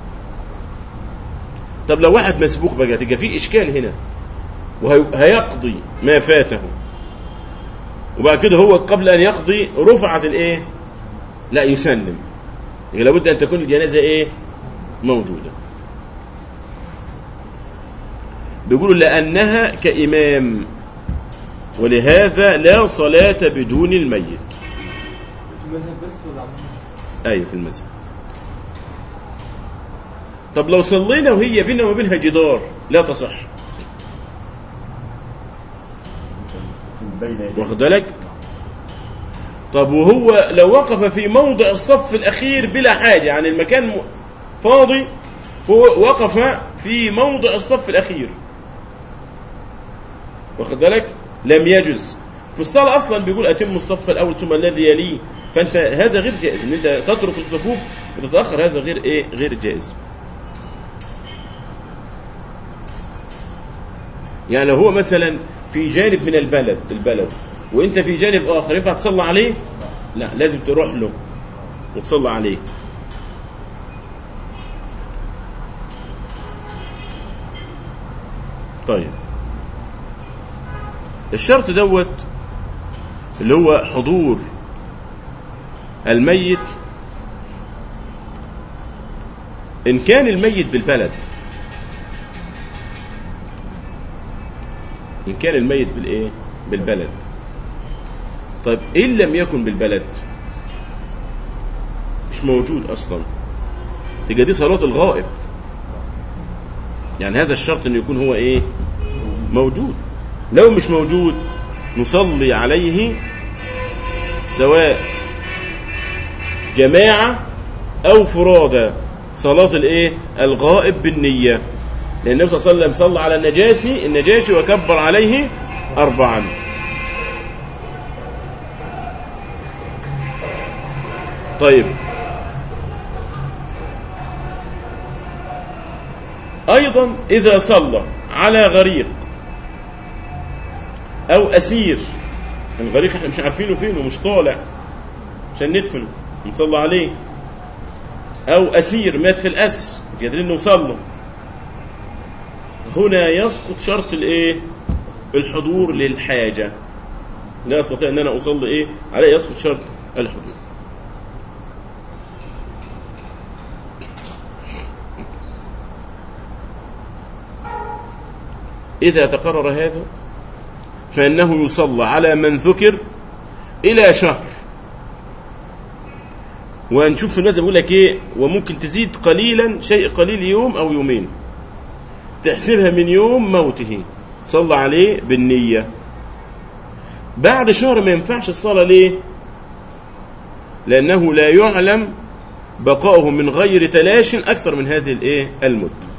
طب لو واحد مسبوق بقى تبقى في اشكال هنا وهيقضي ما فاته وبعد كده هو قبل ان يقضي رفعت الايه لا يسلم يبقى لابد ان تكون الجنازه ايه موجوده بيقولوا لانها كامام ولهذا لا صلاه بدون الميت في المذهب بس ولا عموما؟ ايوه في المذهب طب لو صلينا وهي بيننا وبينها جدار لا تصح من بين يديه واخد بالك طب وهو لو وقف في موضع الصف الاخير بلا حاجه يعني المكان م- فاضي فهو وقف في موضع الصف الاخير واخد بالك لم يجز في الصلاه اصلا بيقول اتم الصف الاول ثم الذي يليه فانت هذا غير جائز ان انت تترك الصفوف وتتاخر هذا غير ايه غير جائز يعني لو هو مثلا في جانب من البلد البلد وانت في جانب اخر ينفع تصلي عليه لا لازم تروح له وتصلي عليه طيب الشرط دوت اللي هو حضور الميت ان كان الميت بالبلد ان كان الميت بالايه بالبلد طيب ان لم يكن بالبلد مش موجود اصلا تبقى دي صلاه الغائب يعني هذا الشرط انه يكون هو ايه موجود لو مش موجود نصلي عليه سواء جماعة أو فرادى صلاة الإيه؟ الغائب بالنية لأن النبي صلى الله عليه وسلم صلى على النجاشي النجاشي وكبر عليه أربعا طيب أيضا إذا صلى على غريق أو أسير الغريق احنا مش عارفينه فين ومش طالع عشان ندفنه نصلي عليه أو أسير مات في الأسر مش قادرين نوصل له هنا يسقط شرط الإيه؟ الحضور للحاجة لا أستطيع أن أنا أصلي إيه؟ عليه يسقط شرط الحضور إذا تقرر هذا فإنه يصلى على من ذكر إلى شهر ونشوف في المذهب يقول لك إيه وممكن تزيد قليلا شيء قليل يوم أو يومين تحسبها من يوم موته صلى عليه بالنية بعد شهر ما ينفعش الصلاة ليه لأنه لا يعلم بقاؤه من غير تلاش أكثر من هذه الإيه المدة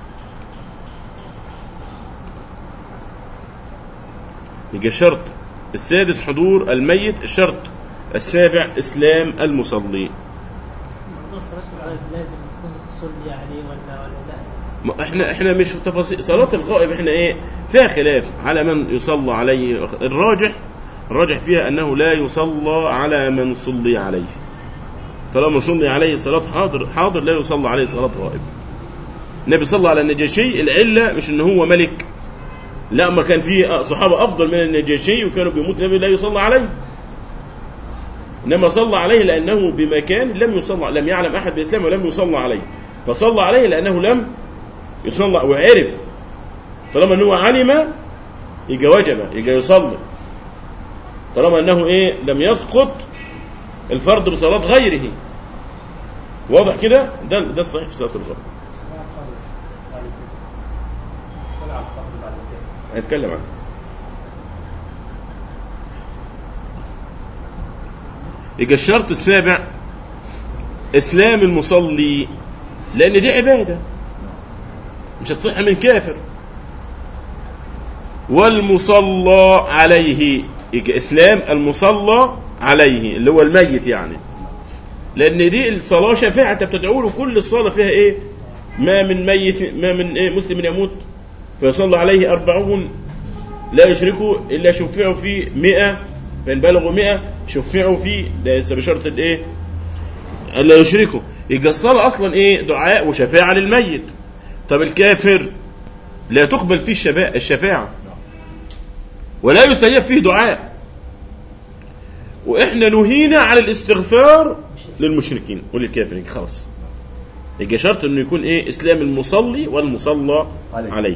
يجي شرط السادس حضور الميت الشرط السابع إسلام المصلي موضوع صلاة الغائب لازم تكون تصلي عليه ولا ولا لا ما احنا احنا مش في تفاصيل صلاة الغائب احنا ايه فيها خلاف على من يصلى عليه الراجح الراجح فيها انه لا يصلى على من صلي عليه طالما صلي عليه صلاة حاضر حاضر لا يصلى عليه صلاة غائب النبي صلى على النجاشي العلة مش ان هو ملك لا ما كان في صحابة افضل من النجاشي وكانوا بيموت النبي لا يصلى عليه انما صلى عليه لانه بمكان لم يصلى لم يعلم احد باسلامه ولم يصلى عليه فصلى عليه لانه لم يصلى وعرف طالما انه علم يجي وجب يجي يصلي طالما انه ايه لم يسقط الفرض بصلاة غيره واضح كده ده ده الصحيح في صلاة الغرب صلى على الفرد بعد كده هنتكلم عنه يجي الشرط السابع اسلام المصلي لان دي عباده مش هتصح من كافر والمصلى عليه يجي اسلام المصلى عليه اللي هو الميت يعني لان دي الصلاه شفاعه انت بتدعو له كل الصلاه فيها ايه ما من ميت ما من إيه مسلم يموت فيصلى عليه أربعون لا يشركوا إلا شفعوا فيه مئة فإن بلغوا مئة شفعوا فيه ده ليس بشرط الإيه ألا يشركوا يبقى الصلاة أصلا إيه دعاء وشفاعة للميت طب الكافر لا تقبل فيه الشفاعة, الشفاعة ولا يستجاب فيه دعاء وإحنا نهينا على الاستغفار للمشركين وللكافرين خلاص يبقى شرط انه يكون ايه اسلام المصلي والمصلى عليه. عليه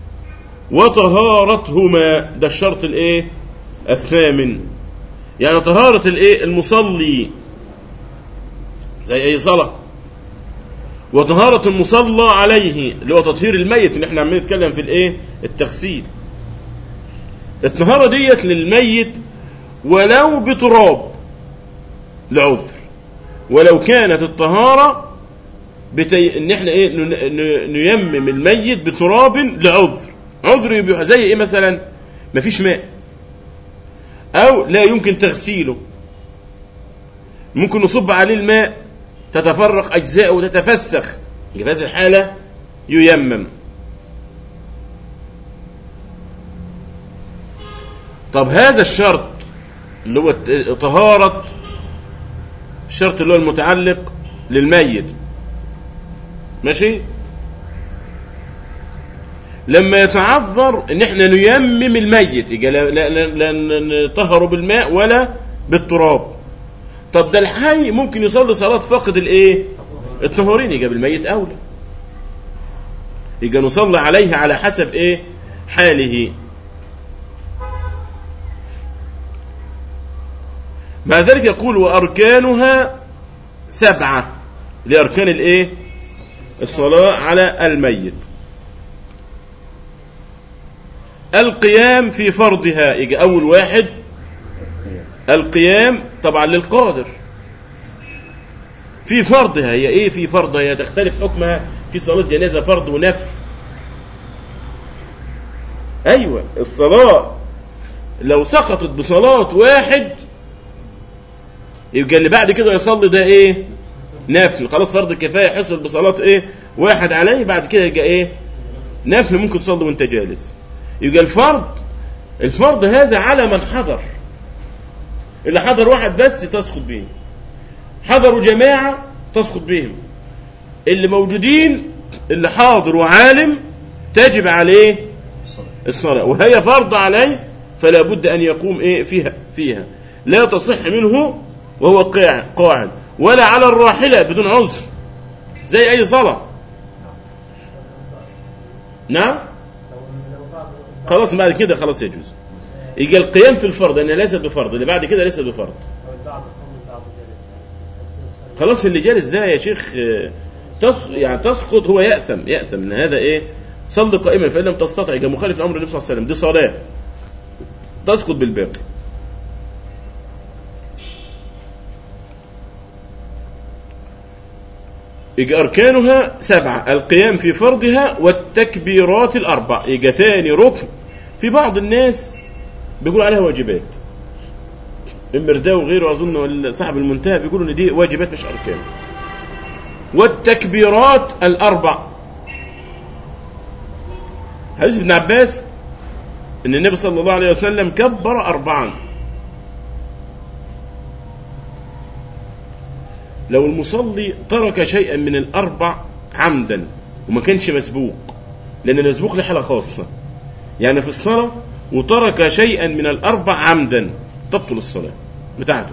وطهارتهما ده الشرط الايه الثامن يعني طهارة الايه المصلي زي اي صلاة وطهارة المصلى عليه اللي هو تطهير الميت اللي احنا عمالين نتكلم في الايه التغسيل الطهارة ديت للميت ولو بتراب لعذر ولو كانت الطهارة بتي... ان احنا ايه ن... ن... نيمم الميت بتراب لعذر عذر يبقى زي ايه مثلا مفيش ماء او لا يمكن تغسيله ممكن نصب عليه الماء تتفرق اجزاءه وتتفسخ في هذه الحاله ييمم طب هذا الشرط اللي هو الت- طهارة الشرط اللي هو المتعلق للميت ماشي لما يتعذر ان احنا نيمم الميت يبقى لا, لا, لا, لا نطهره بالماء ولا بالتراب طب ده الحي ممكن يصلي صلاة فاقد الايه الطهورين يبقى بالميت اولى يبقى نصلي عليه على حسب ايه حاله مع ذلك يقول واركانها سبعه لاركان الايه الصلاه على الميت القيام في فرضها يجي اول واحد القيام طبعا للقادر في فرضها هي ايه في فرضها هي تختلف حكمها في صلاه جنازه فرض ونفل ايوه الصلاه لو سقطت بصلاه واحد يبقى اللي بعد كده يصلي ده ايه نافل خلاص فرض الكفايه حصل بصلاه ايه واحد عليه بعد كده يبقى ايه نافل ممكن تصلي وانت جالس يبقى الفرض الفرض هذا على من حضر اللي حضر واحد بس تسقط بهم حضروا جماعه تسقط بهم اللي موجودين اللي حاضر وعالم تجب عليه الصلاه وهي فرض عليه فلا بد ان يقوم ايه فيها فيها لا تصح منه وهو قاعد قاعد ولا على الراحلة بدون عذر زي أي صلاة نعم خلاص بعد كده خلاص يجوز يجي القيام في الفرض أنها ليست بفرض اللي بعد كده ليست بفرض خلاص اللي جالس ده يا شيخ آه، تص... يعني تسقط هو يأثم يأثم ان هذا ايه صلي قائما فإن لم تستطع يبقى مخالف لأمر النبي صلى الله عليه وسلم دي صلاة تسقط بالباقي يجي أركانها سبعة القيام في فرضها والتكبيرات الأربع يجي تاني ركن في بعض الناس بيقول عليها واجبات المرداوي وغيره أظن ولا صاحب المنتهى بيقولوا إن دي واجبات مش أركان والتكبيرات الأربع حديث ابن عباس ان النبي صلى الله عليه وسلم كبر اربعا لو المصلي ترك شيئا من الاربع عمدا وما كانش مسبوق لان المسبوق له حاله خاصه يعني في الصلاه وترك شيئا من الاربع عمدا تبطل الصلاه بتاعته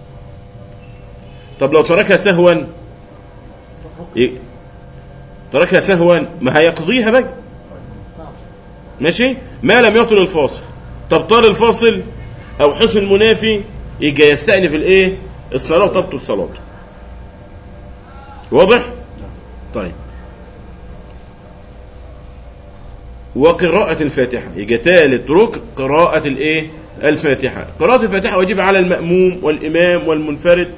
طب لو تركها سهوا ي- تركها سهوا ما هيقضيها بقى ماشي ما لم يطل الفاصل طب طال الفاصل او حصل منافي يجي يستأنف الايه الصلاه وتبطل صلاته واضح طيب وقراءة الفاتحة يجي ثالث ركن قراءة الايه الفاتحة قراءة الفاتحة واجب على المأموم والإمام والمنفرد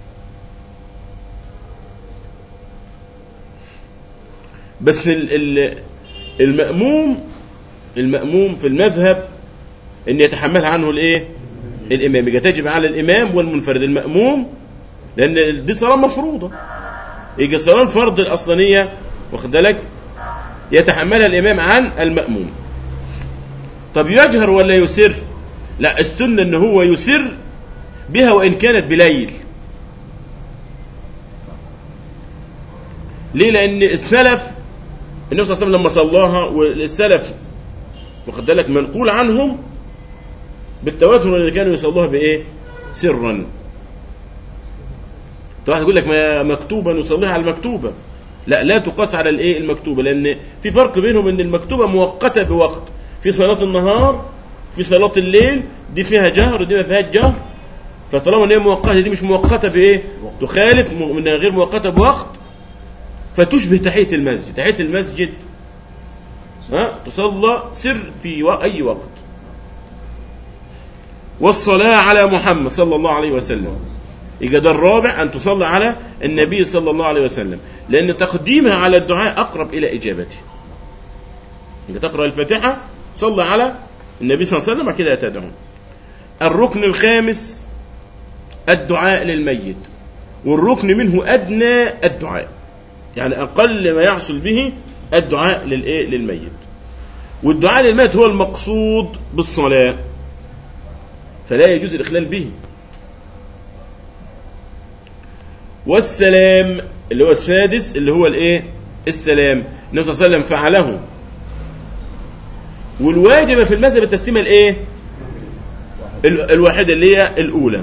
بس ال- ال- المأموم المأموم في المذهب ان يتحملها عنه الايه الامام يبقى تجب على الامام والمنفرد المأموم لان دي صلاة مفروضة يجي صلاة الفرض الاصلانية واخد بالك يتحملها الامام عن الماموم طب يجهر ولا يسر لا السنه ان هو يسر بها وان كانت بليل ليه لان السلف النبي صلى الله عليه وسلم لما صلاها والسلف واخد بالك منقول عنهم بالتواتر اللي كانوا يصلوها بايه سرا طبعا يقول لك ما مكتوبه نصليها على المكتوبه لا لا تقاس على الايه المكتوبه لان في فرق بينهم ان المكتوبه مؤقته بوقت في صلاه النهار في صلاه الليل دي فيها جهر ودي ما فيهاش جهر فطالما ان هي مؤقته دي مش مؤقته بايه تخالف م- من غير مؤقته بوقت فتشبه تحيه المسجد تحيه المسجد ها تصلى سر في و- اي وقت والصلاه على محمد صلى الله عليه وسلم يبقى ده الرابع ان تصلي على النبي صلى الله عليه وسلم لان تقديمها على الدعاء اقرب الى اجابته انت تقرا الفاتحه صلي على النبي صلى الله عليه وسلم كده تدعو الركن الخامس الدعاء للميت والركن منه ادنى الدعاء يعني اقل ما يحصل به الدعاء للايه للميت والدعاء للميت هو المقصود بالصلاه فلا يجوز الاخلال به والسلام اللي هو السادس اللي هو الايه السلام النبي صلى الله عليه وسلم فعله والواجب في المذهب التسليمه الايه ال- الواحده اللي هي الاولى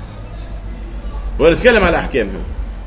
ونتكلم على احكامها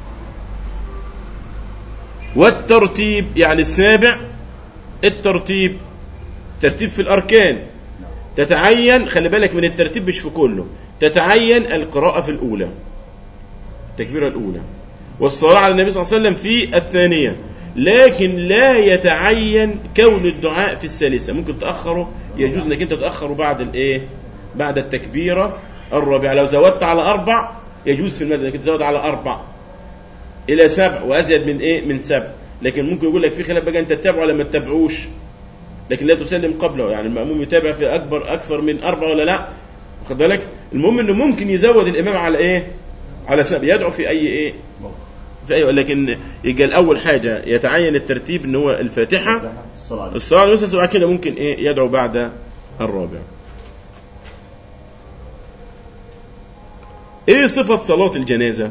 والترتيب يعني السابع الترتيب ترتيب في الاركان تتعين خلي بالك من الترتيب مش في كله تتعين القراءه في الاولى التكبيرة الأولى والصلاة على النبي صلى الله عليه وسلم في الثانية لكن لا يتعين كون الدعاء في الثالثة ممكن تأخره يجوز انك انت تأخره بعد الايه بعد التكبيرة الرابعة لو زودت على أربع يجوز في المسجد انك تزود على أربع إلى سبع وأزيد من ايه من سبع لكن ممكن يقول لك في خلاف بقى انت تتابعه ولا ما تتابعوش لكن لا تسلم قبله يعني المأموم يتابع في أكبر أكثر من أربعة ولا لا واخد بالك المهم انه ممكن يزود الإمام على ايه على سبب يدعو في اي ايه في اي لكن يبقى الاول حاجه يتعين الترتيب ان هو الفاتحه الصلاة عليه. الصلاه على النبي وبعد كده ممكن ايه يدعو بعد الرابع ايه صفه صلاه الجنازه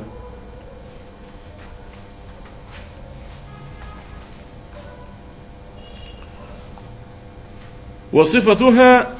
وصفتها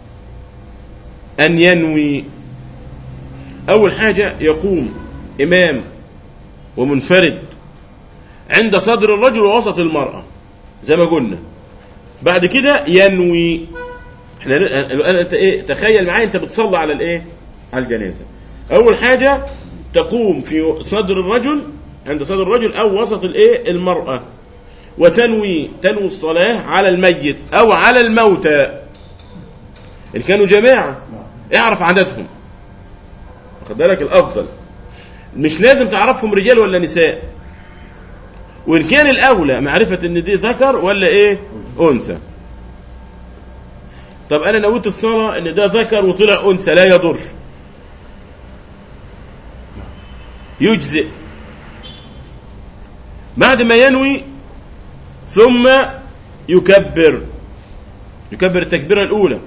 ان ينوي أول حاجة يقوم إمام ومنفرد عند صدر الرجل ووسط المرأة زي ما قلنا بعد كده ينوي احنا الآن انت ايه تخيل معايا انت بتصلي على الايه على الجنازة أول حاجة تقوم في صدر الرجل عند صدر الرجل أو وسط الايه المرأة وتنوي تنوي الصلاة على الميت أو على الموتى إن كانوا جماعة اعرف عددهم واخد بالك الافضل مش لازم تعرفهم رجال ولا نساء وان كان الاولى معرفه ان دي ذكر ولا ايه انثى طب انا نويت الصلاه ان ده ذكر وطلع انثى لا يضر يجزئ بعد ما ينوي ثم يكبر يكبر التكبيره الاولى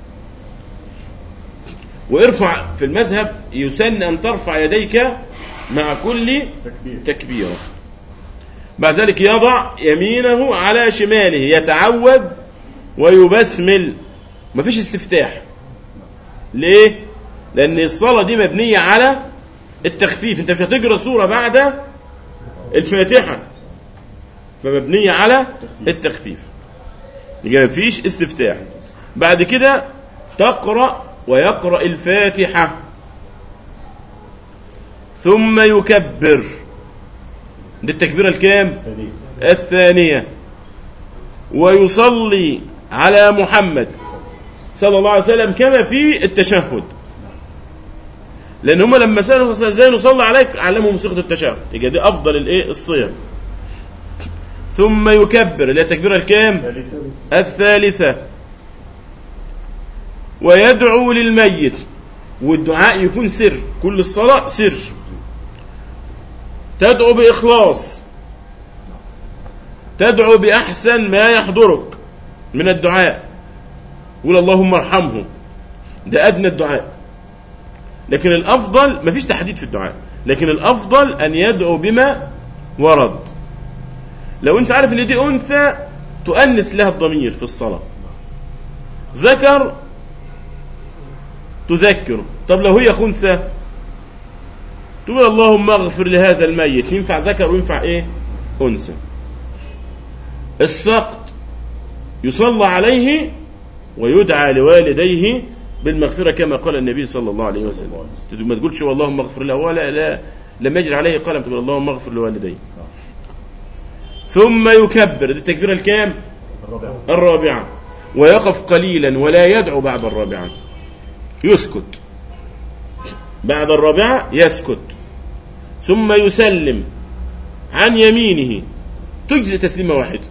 وارفع في المذهب يسن أن ترفع يديك مع كل تكبير تكبيرة بعد ذلك يضع يمينه على شماله يتعوذ ويبسمل مفيش استفتاح ليه لأن الصلاة دي مبنية على التخفيف انت مش هتقرا سورة بعد الفاتحة فمبنية على التخفيف يبقى مفيش استفتاح بعد كده تقرأ ويقرأ الفاتحة ثم يكبر دي التكبيرة الكام ثانية الثانية ويصلي على محمد صلى الله عليه وسلم كما في التشهد لان هم لما سالوا ازاي نصلي عليك علمهم صيغه التشهد يبقى دي افضل الايه الصيغ ثم يكبر اللي هي التكبيره الكام ثالثة الثالثة ويدعو للميت والدعاء يكون سر كل الصلاة سر تدعو بإخلاص تدعو بأحسن ما يحضرك من الدعاء قول اللهم ارحمه ده أدنى الدعاء لكن الأفضل مفيش تحديد في الدعاء لكن الأفضل أن يدعو بما ورد لو أنت عارف إن دي أنثى تؤنث لها الضمير في الصلاة ذكر تذكره طب لو هي خنثى تقول اللهم اغفر لهذا الميت ينفع ذكر وينفع ايه انثى السقط يصلى عليه ويدعى لوالديه بالمغفرة كما قال النبي صلى الله عليه وسلم ما تقولش اللهم اغفر له ولا لا لم يجري عليه قلم تقول اللهم اغفر لوالديه ثم يكبر دي التكبيرة الكام الرابع الرابعة ويقف قليلا ولا يدعو بعد الرابعة يسكت بعد الرابعة يسكت ثم يسلم عن يمينه تجزي تسليمة واحدة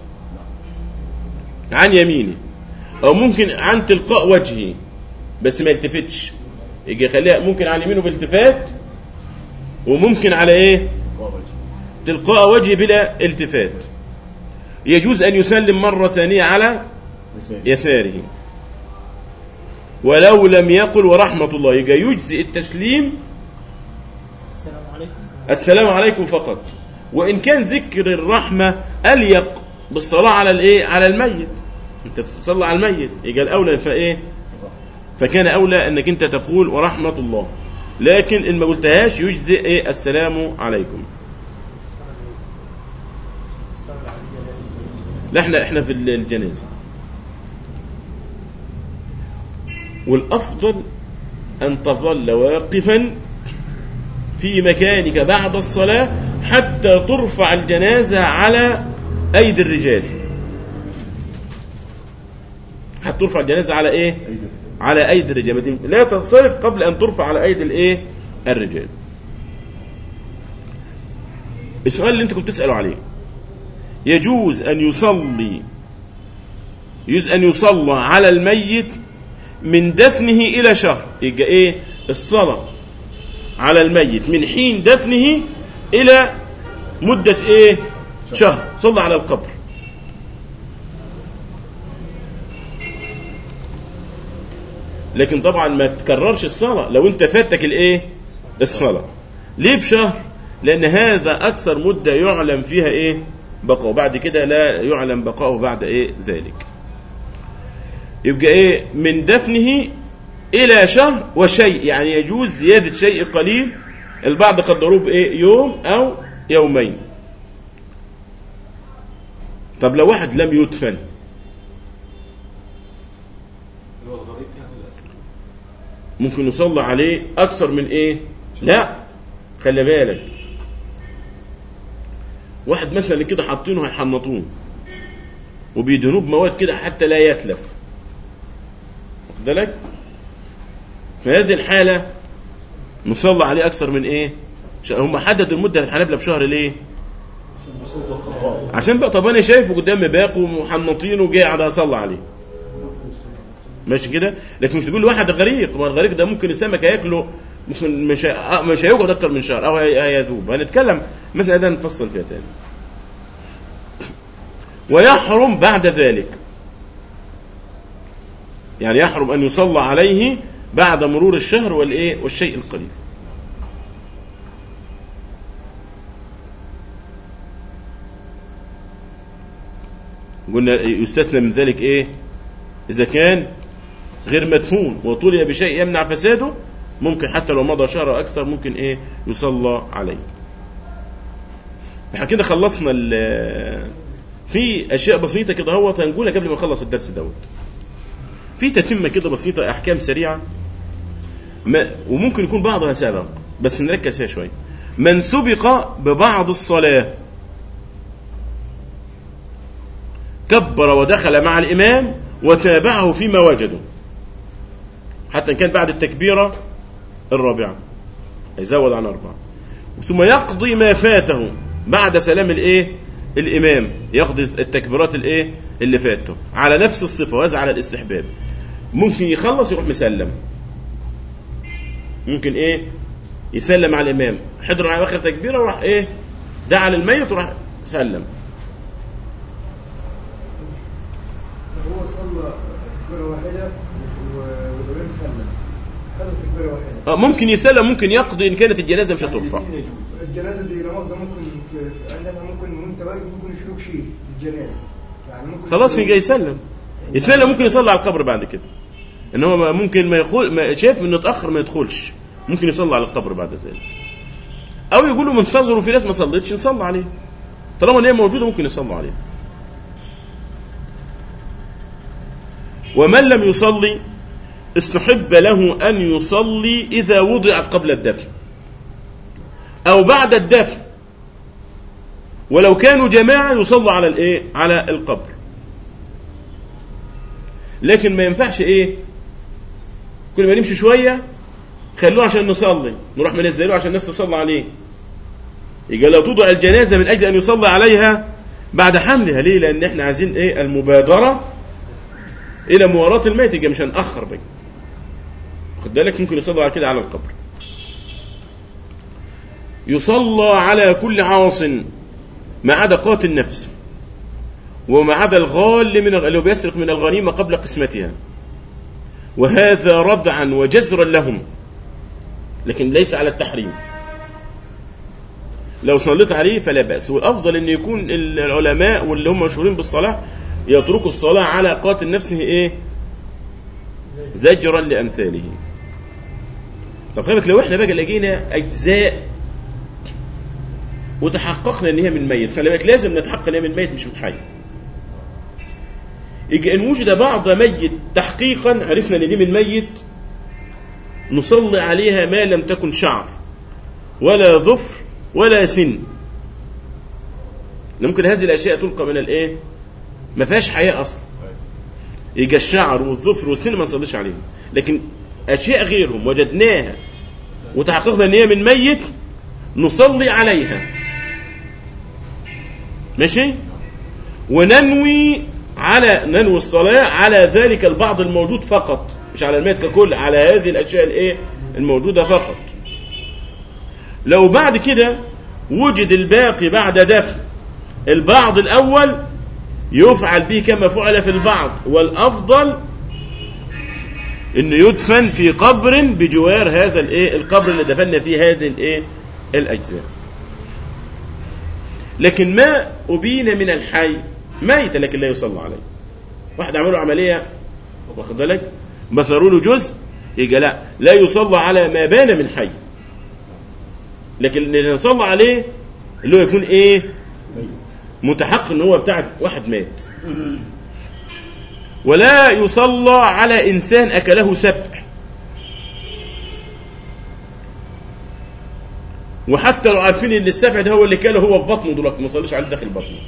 عن يمينه أو ممكن عن تلقاء وجهه بس ما يلتفتش يجي يخليها ممكن عن يمينه بالتفات وممكن على ايه الرابع تلقاء وجهه بلا التفات يجوز أن يسلم مرة ثانية على مثال يساره ولو لم يقل ورحمة الله يجي يجزئ التسليم السلام عليكم السلام عليكم فقط وإن كان ذكر الرحمة أليق بالصلاة على الإيه على الميت أنت تصلي على الميت يجي الأولى فإيه فكان أولى أنك أنت تقول ورحمة الله لكن إن ما قلتهاش يجزئ إيه السلام عليكم لا احنا احنا في الجنازة والأفضل أن تظل واقفا في مكانك بعد الصلاة حتى ترفع الجنازة على أيدي الرجال حتى ترفع الجنازة على إيه؟ أيضا على أيدي الرجال ما تم- لا تنصرف قبل أن ترفع على أيدي الإيه؟ الرجال السؤال اللي أنت كنت تسأله عليه يجوز أن يصلي يجوز أن يصلى على الميت من دفنه إلى شهر يبقى إيه الصلاة على الميت من حين دفنه إلى مدة إيه شهر صلى على القبر لكن طبعا ما تكررش الصلاة لو انت فاتك الايه الصلاة ليه بشهر لان هذا اكثر مدة يعلم فيها ايه بقاء بعد كده لا يعلم بقاؤه بعد ايه ذلك يبقى ايه من دفنه الى شهر وشيء يعني يجوز زيادة شيء قليل البعض قدروه بايه يوم او يومين طب لو واحد لم يدفن اللي هو الغريب يعني الأسد ممكن يصلى عليه اكثر من ايه لا خلي بالك واحد مثلا كده حاطينه هيحنطوه وبيدهنوه بمواد كده حتى لا يتلف واخد بالك في هذه الحالة نصلى عليه أكثر من إيه؟ ش- هم حددوا المدة في الحنابلة بشهر ليه؟ عشان بقى طب أنا شايفه قدامي باقي ومحنطينه وجاي قاعد أصلي عليه ماشي كده لكن مش تقول لواحد غريق ما الغريق ده ممكن السمك هياكله مش مش هي- مش هيقعد اكتر من شهر او هي- هيذوب هنتكلم مثلا ده نفصل فيها تاني ويحرم بعد ذلك يعني يحرم ان يصلى عليه بعد مرور الشهر والايه والشيء القليل قلنا يستثنى من ذلك ايه اذا كان غير مدفون وطلي بشيء يمنع فساده ممكن حتى لو مضى شهر أو أكثر ممكن إيه يصلى عليه احنا كده خلصنا ال- في أشياء بسيطة كده هو هنقولها قبل ما نخلص الدرس دوت في تتمة كده بسيطة أحكام سريعة ما وممكن يكون بعضها سابق بس نركز فيها شوية من سبق ببعض الصلاة كبر ودخل مع الإمام وتابعه فيما وجده حتى إن كان بعد التكبيرة الرابعة يزود عن أربعة ثم يقضي ما فاته بعد سلام الإيه الإمام يقضي التكبيرات الإيه اللي فاته على نفس الصفة وهذا على الاستحباب ممكن يخلص يروح مسلم ممكن إيه يسلم على الإمام حضر على آخر تكبيرة وراح إيه دعا للميت وراح سلم تكبيرة واحدة و- والإمام سلم خدوا تكبيرة واحدة آه، ممكن يسلم ممكن يقضي ان كانت الجنازه مش هترفع الاثنين يجوز الجنازة دي لا مؤاخذة ممكن في في- عندنا ممكن وأنت واقف ممكن يشيلوك شيء الجنازة يعني ممكن خلاص يجي يسلم يسلم ممكن يصلي على القبر بعد كده ان هو ما- ممكن ما يدخل ما شايف انه اتاخر ما يدخلش ممكن يصلي على القبر بعد ذلك او يقولوا منتظروا في ناس ما صلتش نصلي عليه طالما ان هي موجوده ممكن يصلوا عليه ومن لم يصلي استحب له ان يصلي اذا وضعت قبل الدفن او بعد الدفن ولو كانوا جماعه يصلوا على الايه على القبر لكن ما ينفعش ايه كل ما نمشي شويه خلوه عشان نصلي نروح منزلوه عشان الناس تصلي عليه يبقى لو توضع الجنازه من اجل ان يصلى عليها بعد حملها ليه لان احنا عايزين ايه المبادره الى مواراه الميت يبقى مش هنأخر بقى خد بالك ممكن يصلى على كده على القبر يصلى على كل عاص ما عدا قاتل نفسه وما عدا الغال من اللي هو بيسرق من الغنيمة قبل قسمتها وهذا ردعا وجزرا لهم لكن ليس على التحريم لو صليت عليه فلا بأس والأفضل أن يكون العلماء واللي هم مشهورين بالصلاة يتركوا الصلاة على قاتل نفسه إيه زجرا لأمثاله طب خلي بالك لو احنا بقى لقينا أجزاء وتحققنا ان هي من ميت خلي بالك لازم نتحقق ان هي من ميت مش من حي يجي ان وجد بعض ميت تحقيقا عرفنا ان دي من ميت نصلي عليها ما لم تكن شعر ولا ظفر ولا سن ممكن هذه الاشياء تلقى من الايه ما فيهاش حياه اصلا يجي الشعر والظفر والسن ما نصليش عليهم لكن اشياء غيرهم وجدناها وتحققنا ان هي من ميت نصلي عليها ماشي وننوي على ننوي الصلاة على ذلك البعض الموجود فقط مش على الميت ككل على هذه الأشياء الإيه الموجودة فقط لو بعد كده وجد الباقي بعد دفن البعض الأول يفعل به كما فعل في البعض والأفضل انه يدفن في قبر بجوار هذا الايه القبر اللي دفنا فيه هذه الايه الاجزاء لكن ما ابين من الحي ميت لكن لا يصلى عليه واحد عملوا عمليه واخد بالك مثلوا له جزء يجي لا لا يصلى على ما بان من حي لكن اللي يصلى عليه اللي هو يكون ايه متحقق ان هو بتاع واحد مات ولا يصلى على انسان اكله سبع وحتى لو عارفين ان السبع ده هو اللي كاله هو في بطنه دلوقتي ما يصليش عليه داخل بطنه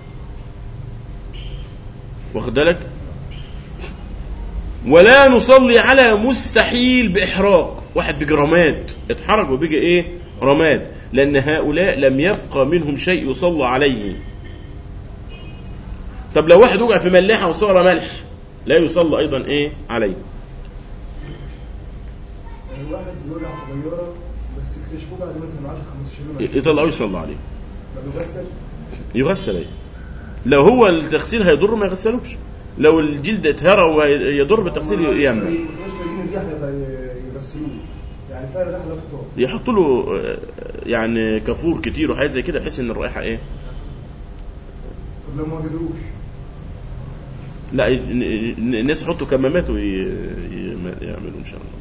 واخد بالك ولا نصلي على مستحيل باحراق واحد بيجي رماد اتحرق وبيجي ايه رماد لان هؤلاء لم يبقى منهم شيء يصلى عليه طب لو واحد وقع في ملاحه وصار ملح لا يصلى ايضا ايه عليه يعني واحد بيوجع في غيارة بس اكتشفوه بعد مثلا 10 15 يوم يطلعوه يصلى عليه طب يغسل يغسل ايه لو هو التغسيل هيضر ما يغسلوش لو الجلد اتهرى ويضر بالتغسيل يعمل مش لاقيين الريحة يغسلوه يعني فعلا الريحة لا تطاق يحط له آه، يعني كافور كتير وحاجات زي كده بحيث ان الرائحه ايه طب لو ما قدروش لا ي- ن- ن- الناس يحطوا كمامات ويعملوا ان شاء الله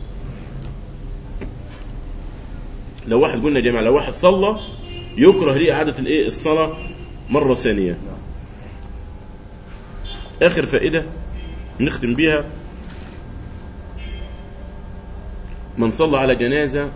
لو واحد قلنا يا جماعه لو واحد صلى يكره ليه اعاده الايه الصلاه مره ثانيه اخر فائده نختم بيها من صلى على جنازه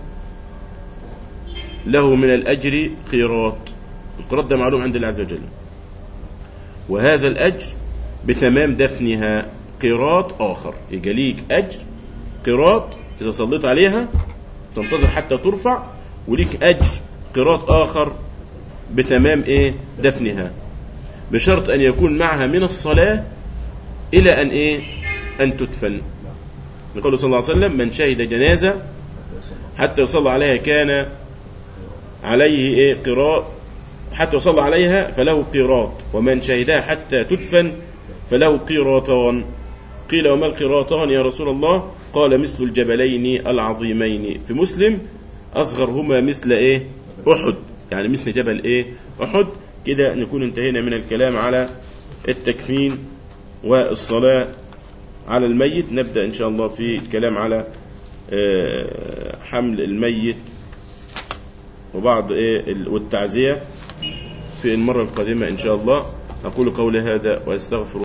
له من الاجر قيراط القيراط ده معلوم عند الله عز وجل وهذا الأجر بتمام دفنها قيراط آخر يبقى ليك أجر قيراط إذا صليت عليها تنتظر حتى ترفع وليك أجر قيراط آخر بتمام إيه دفنها بشرط أن يكون معها من الصلاة إلى أن إيه أن تدفن يقول صلى الله عليه وسلم من شهد جنازة حتى يصلى عليها كان عليه إيه قراء حتى يصلى عليها فله قيراط ومن شهدها حتى تدفن فله قيراطان قيل وما القراطان يا رسول الله قال مثل الجبلين العظيمين في مسلم أصغرهما مثل إيه أحد يعني مثل جبل إيه أحد كده نكون انتهينا من الكلام على التكفين والصلاة على الميت نبدأ إن شاء الله في الكلام على آه، حمل الميت وبعض إيه ال- والتعزية في المرة القادمة إن شاء الله أقول قولي هذا وأستغفر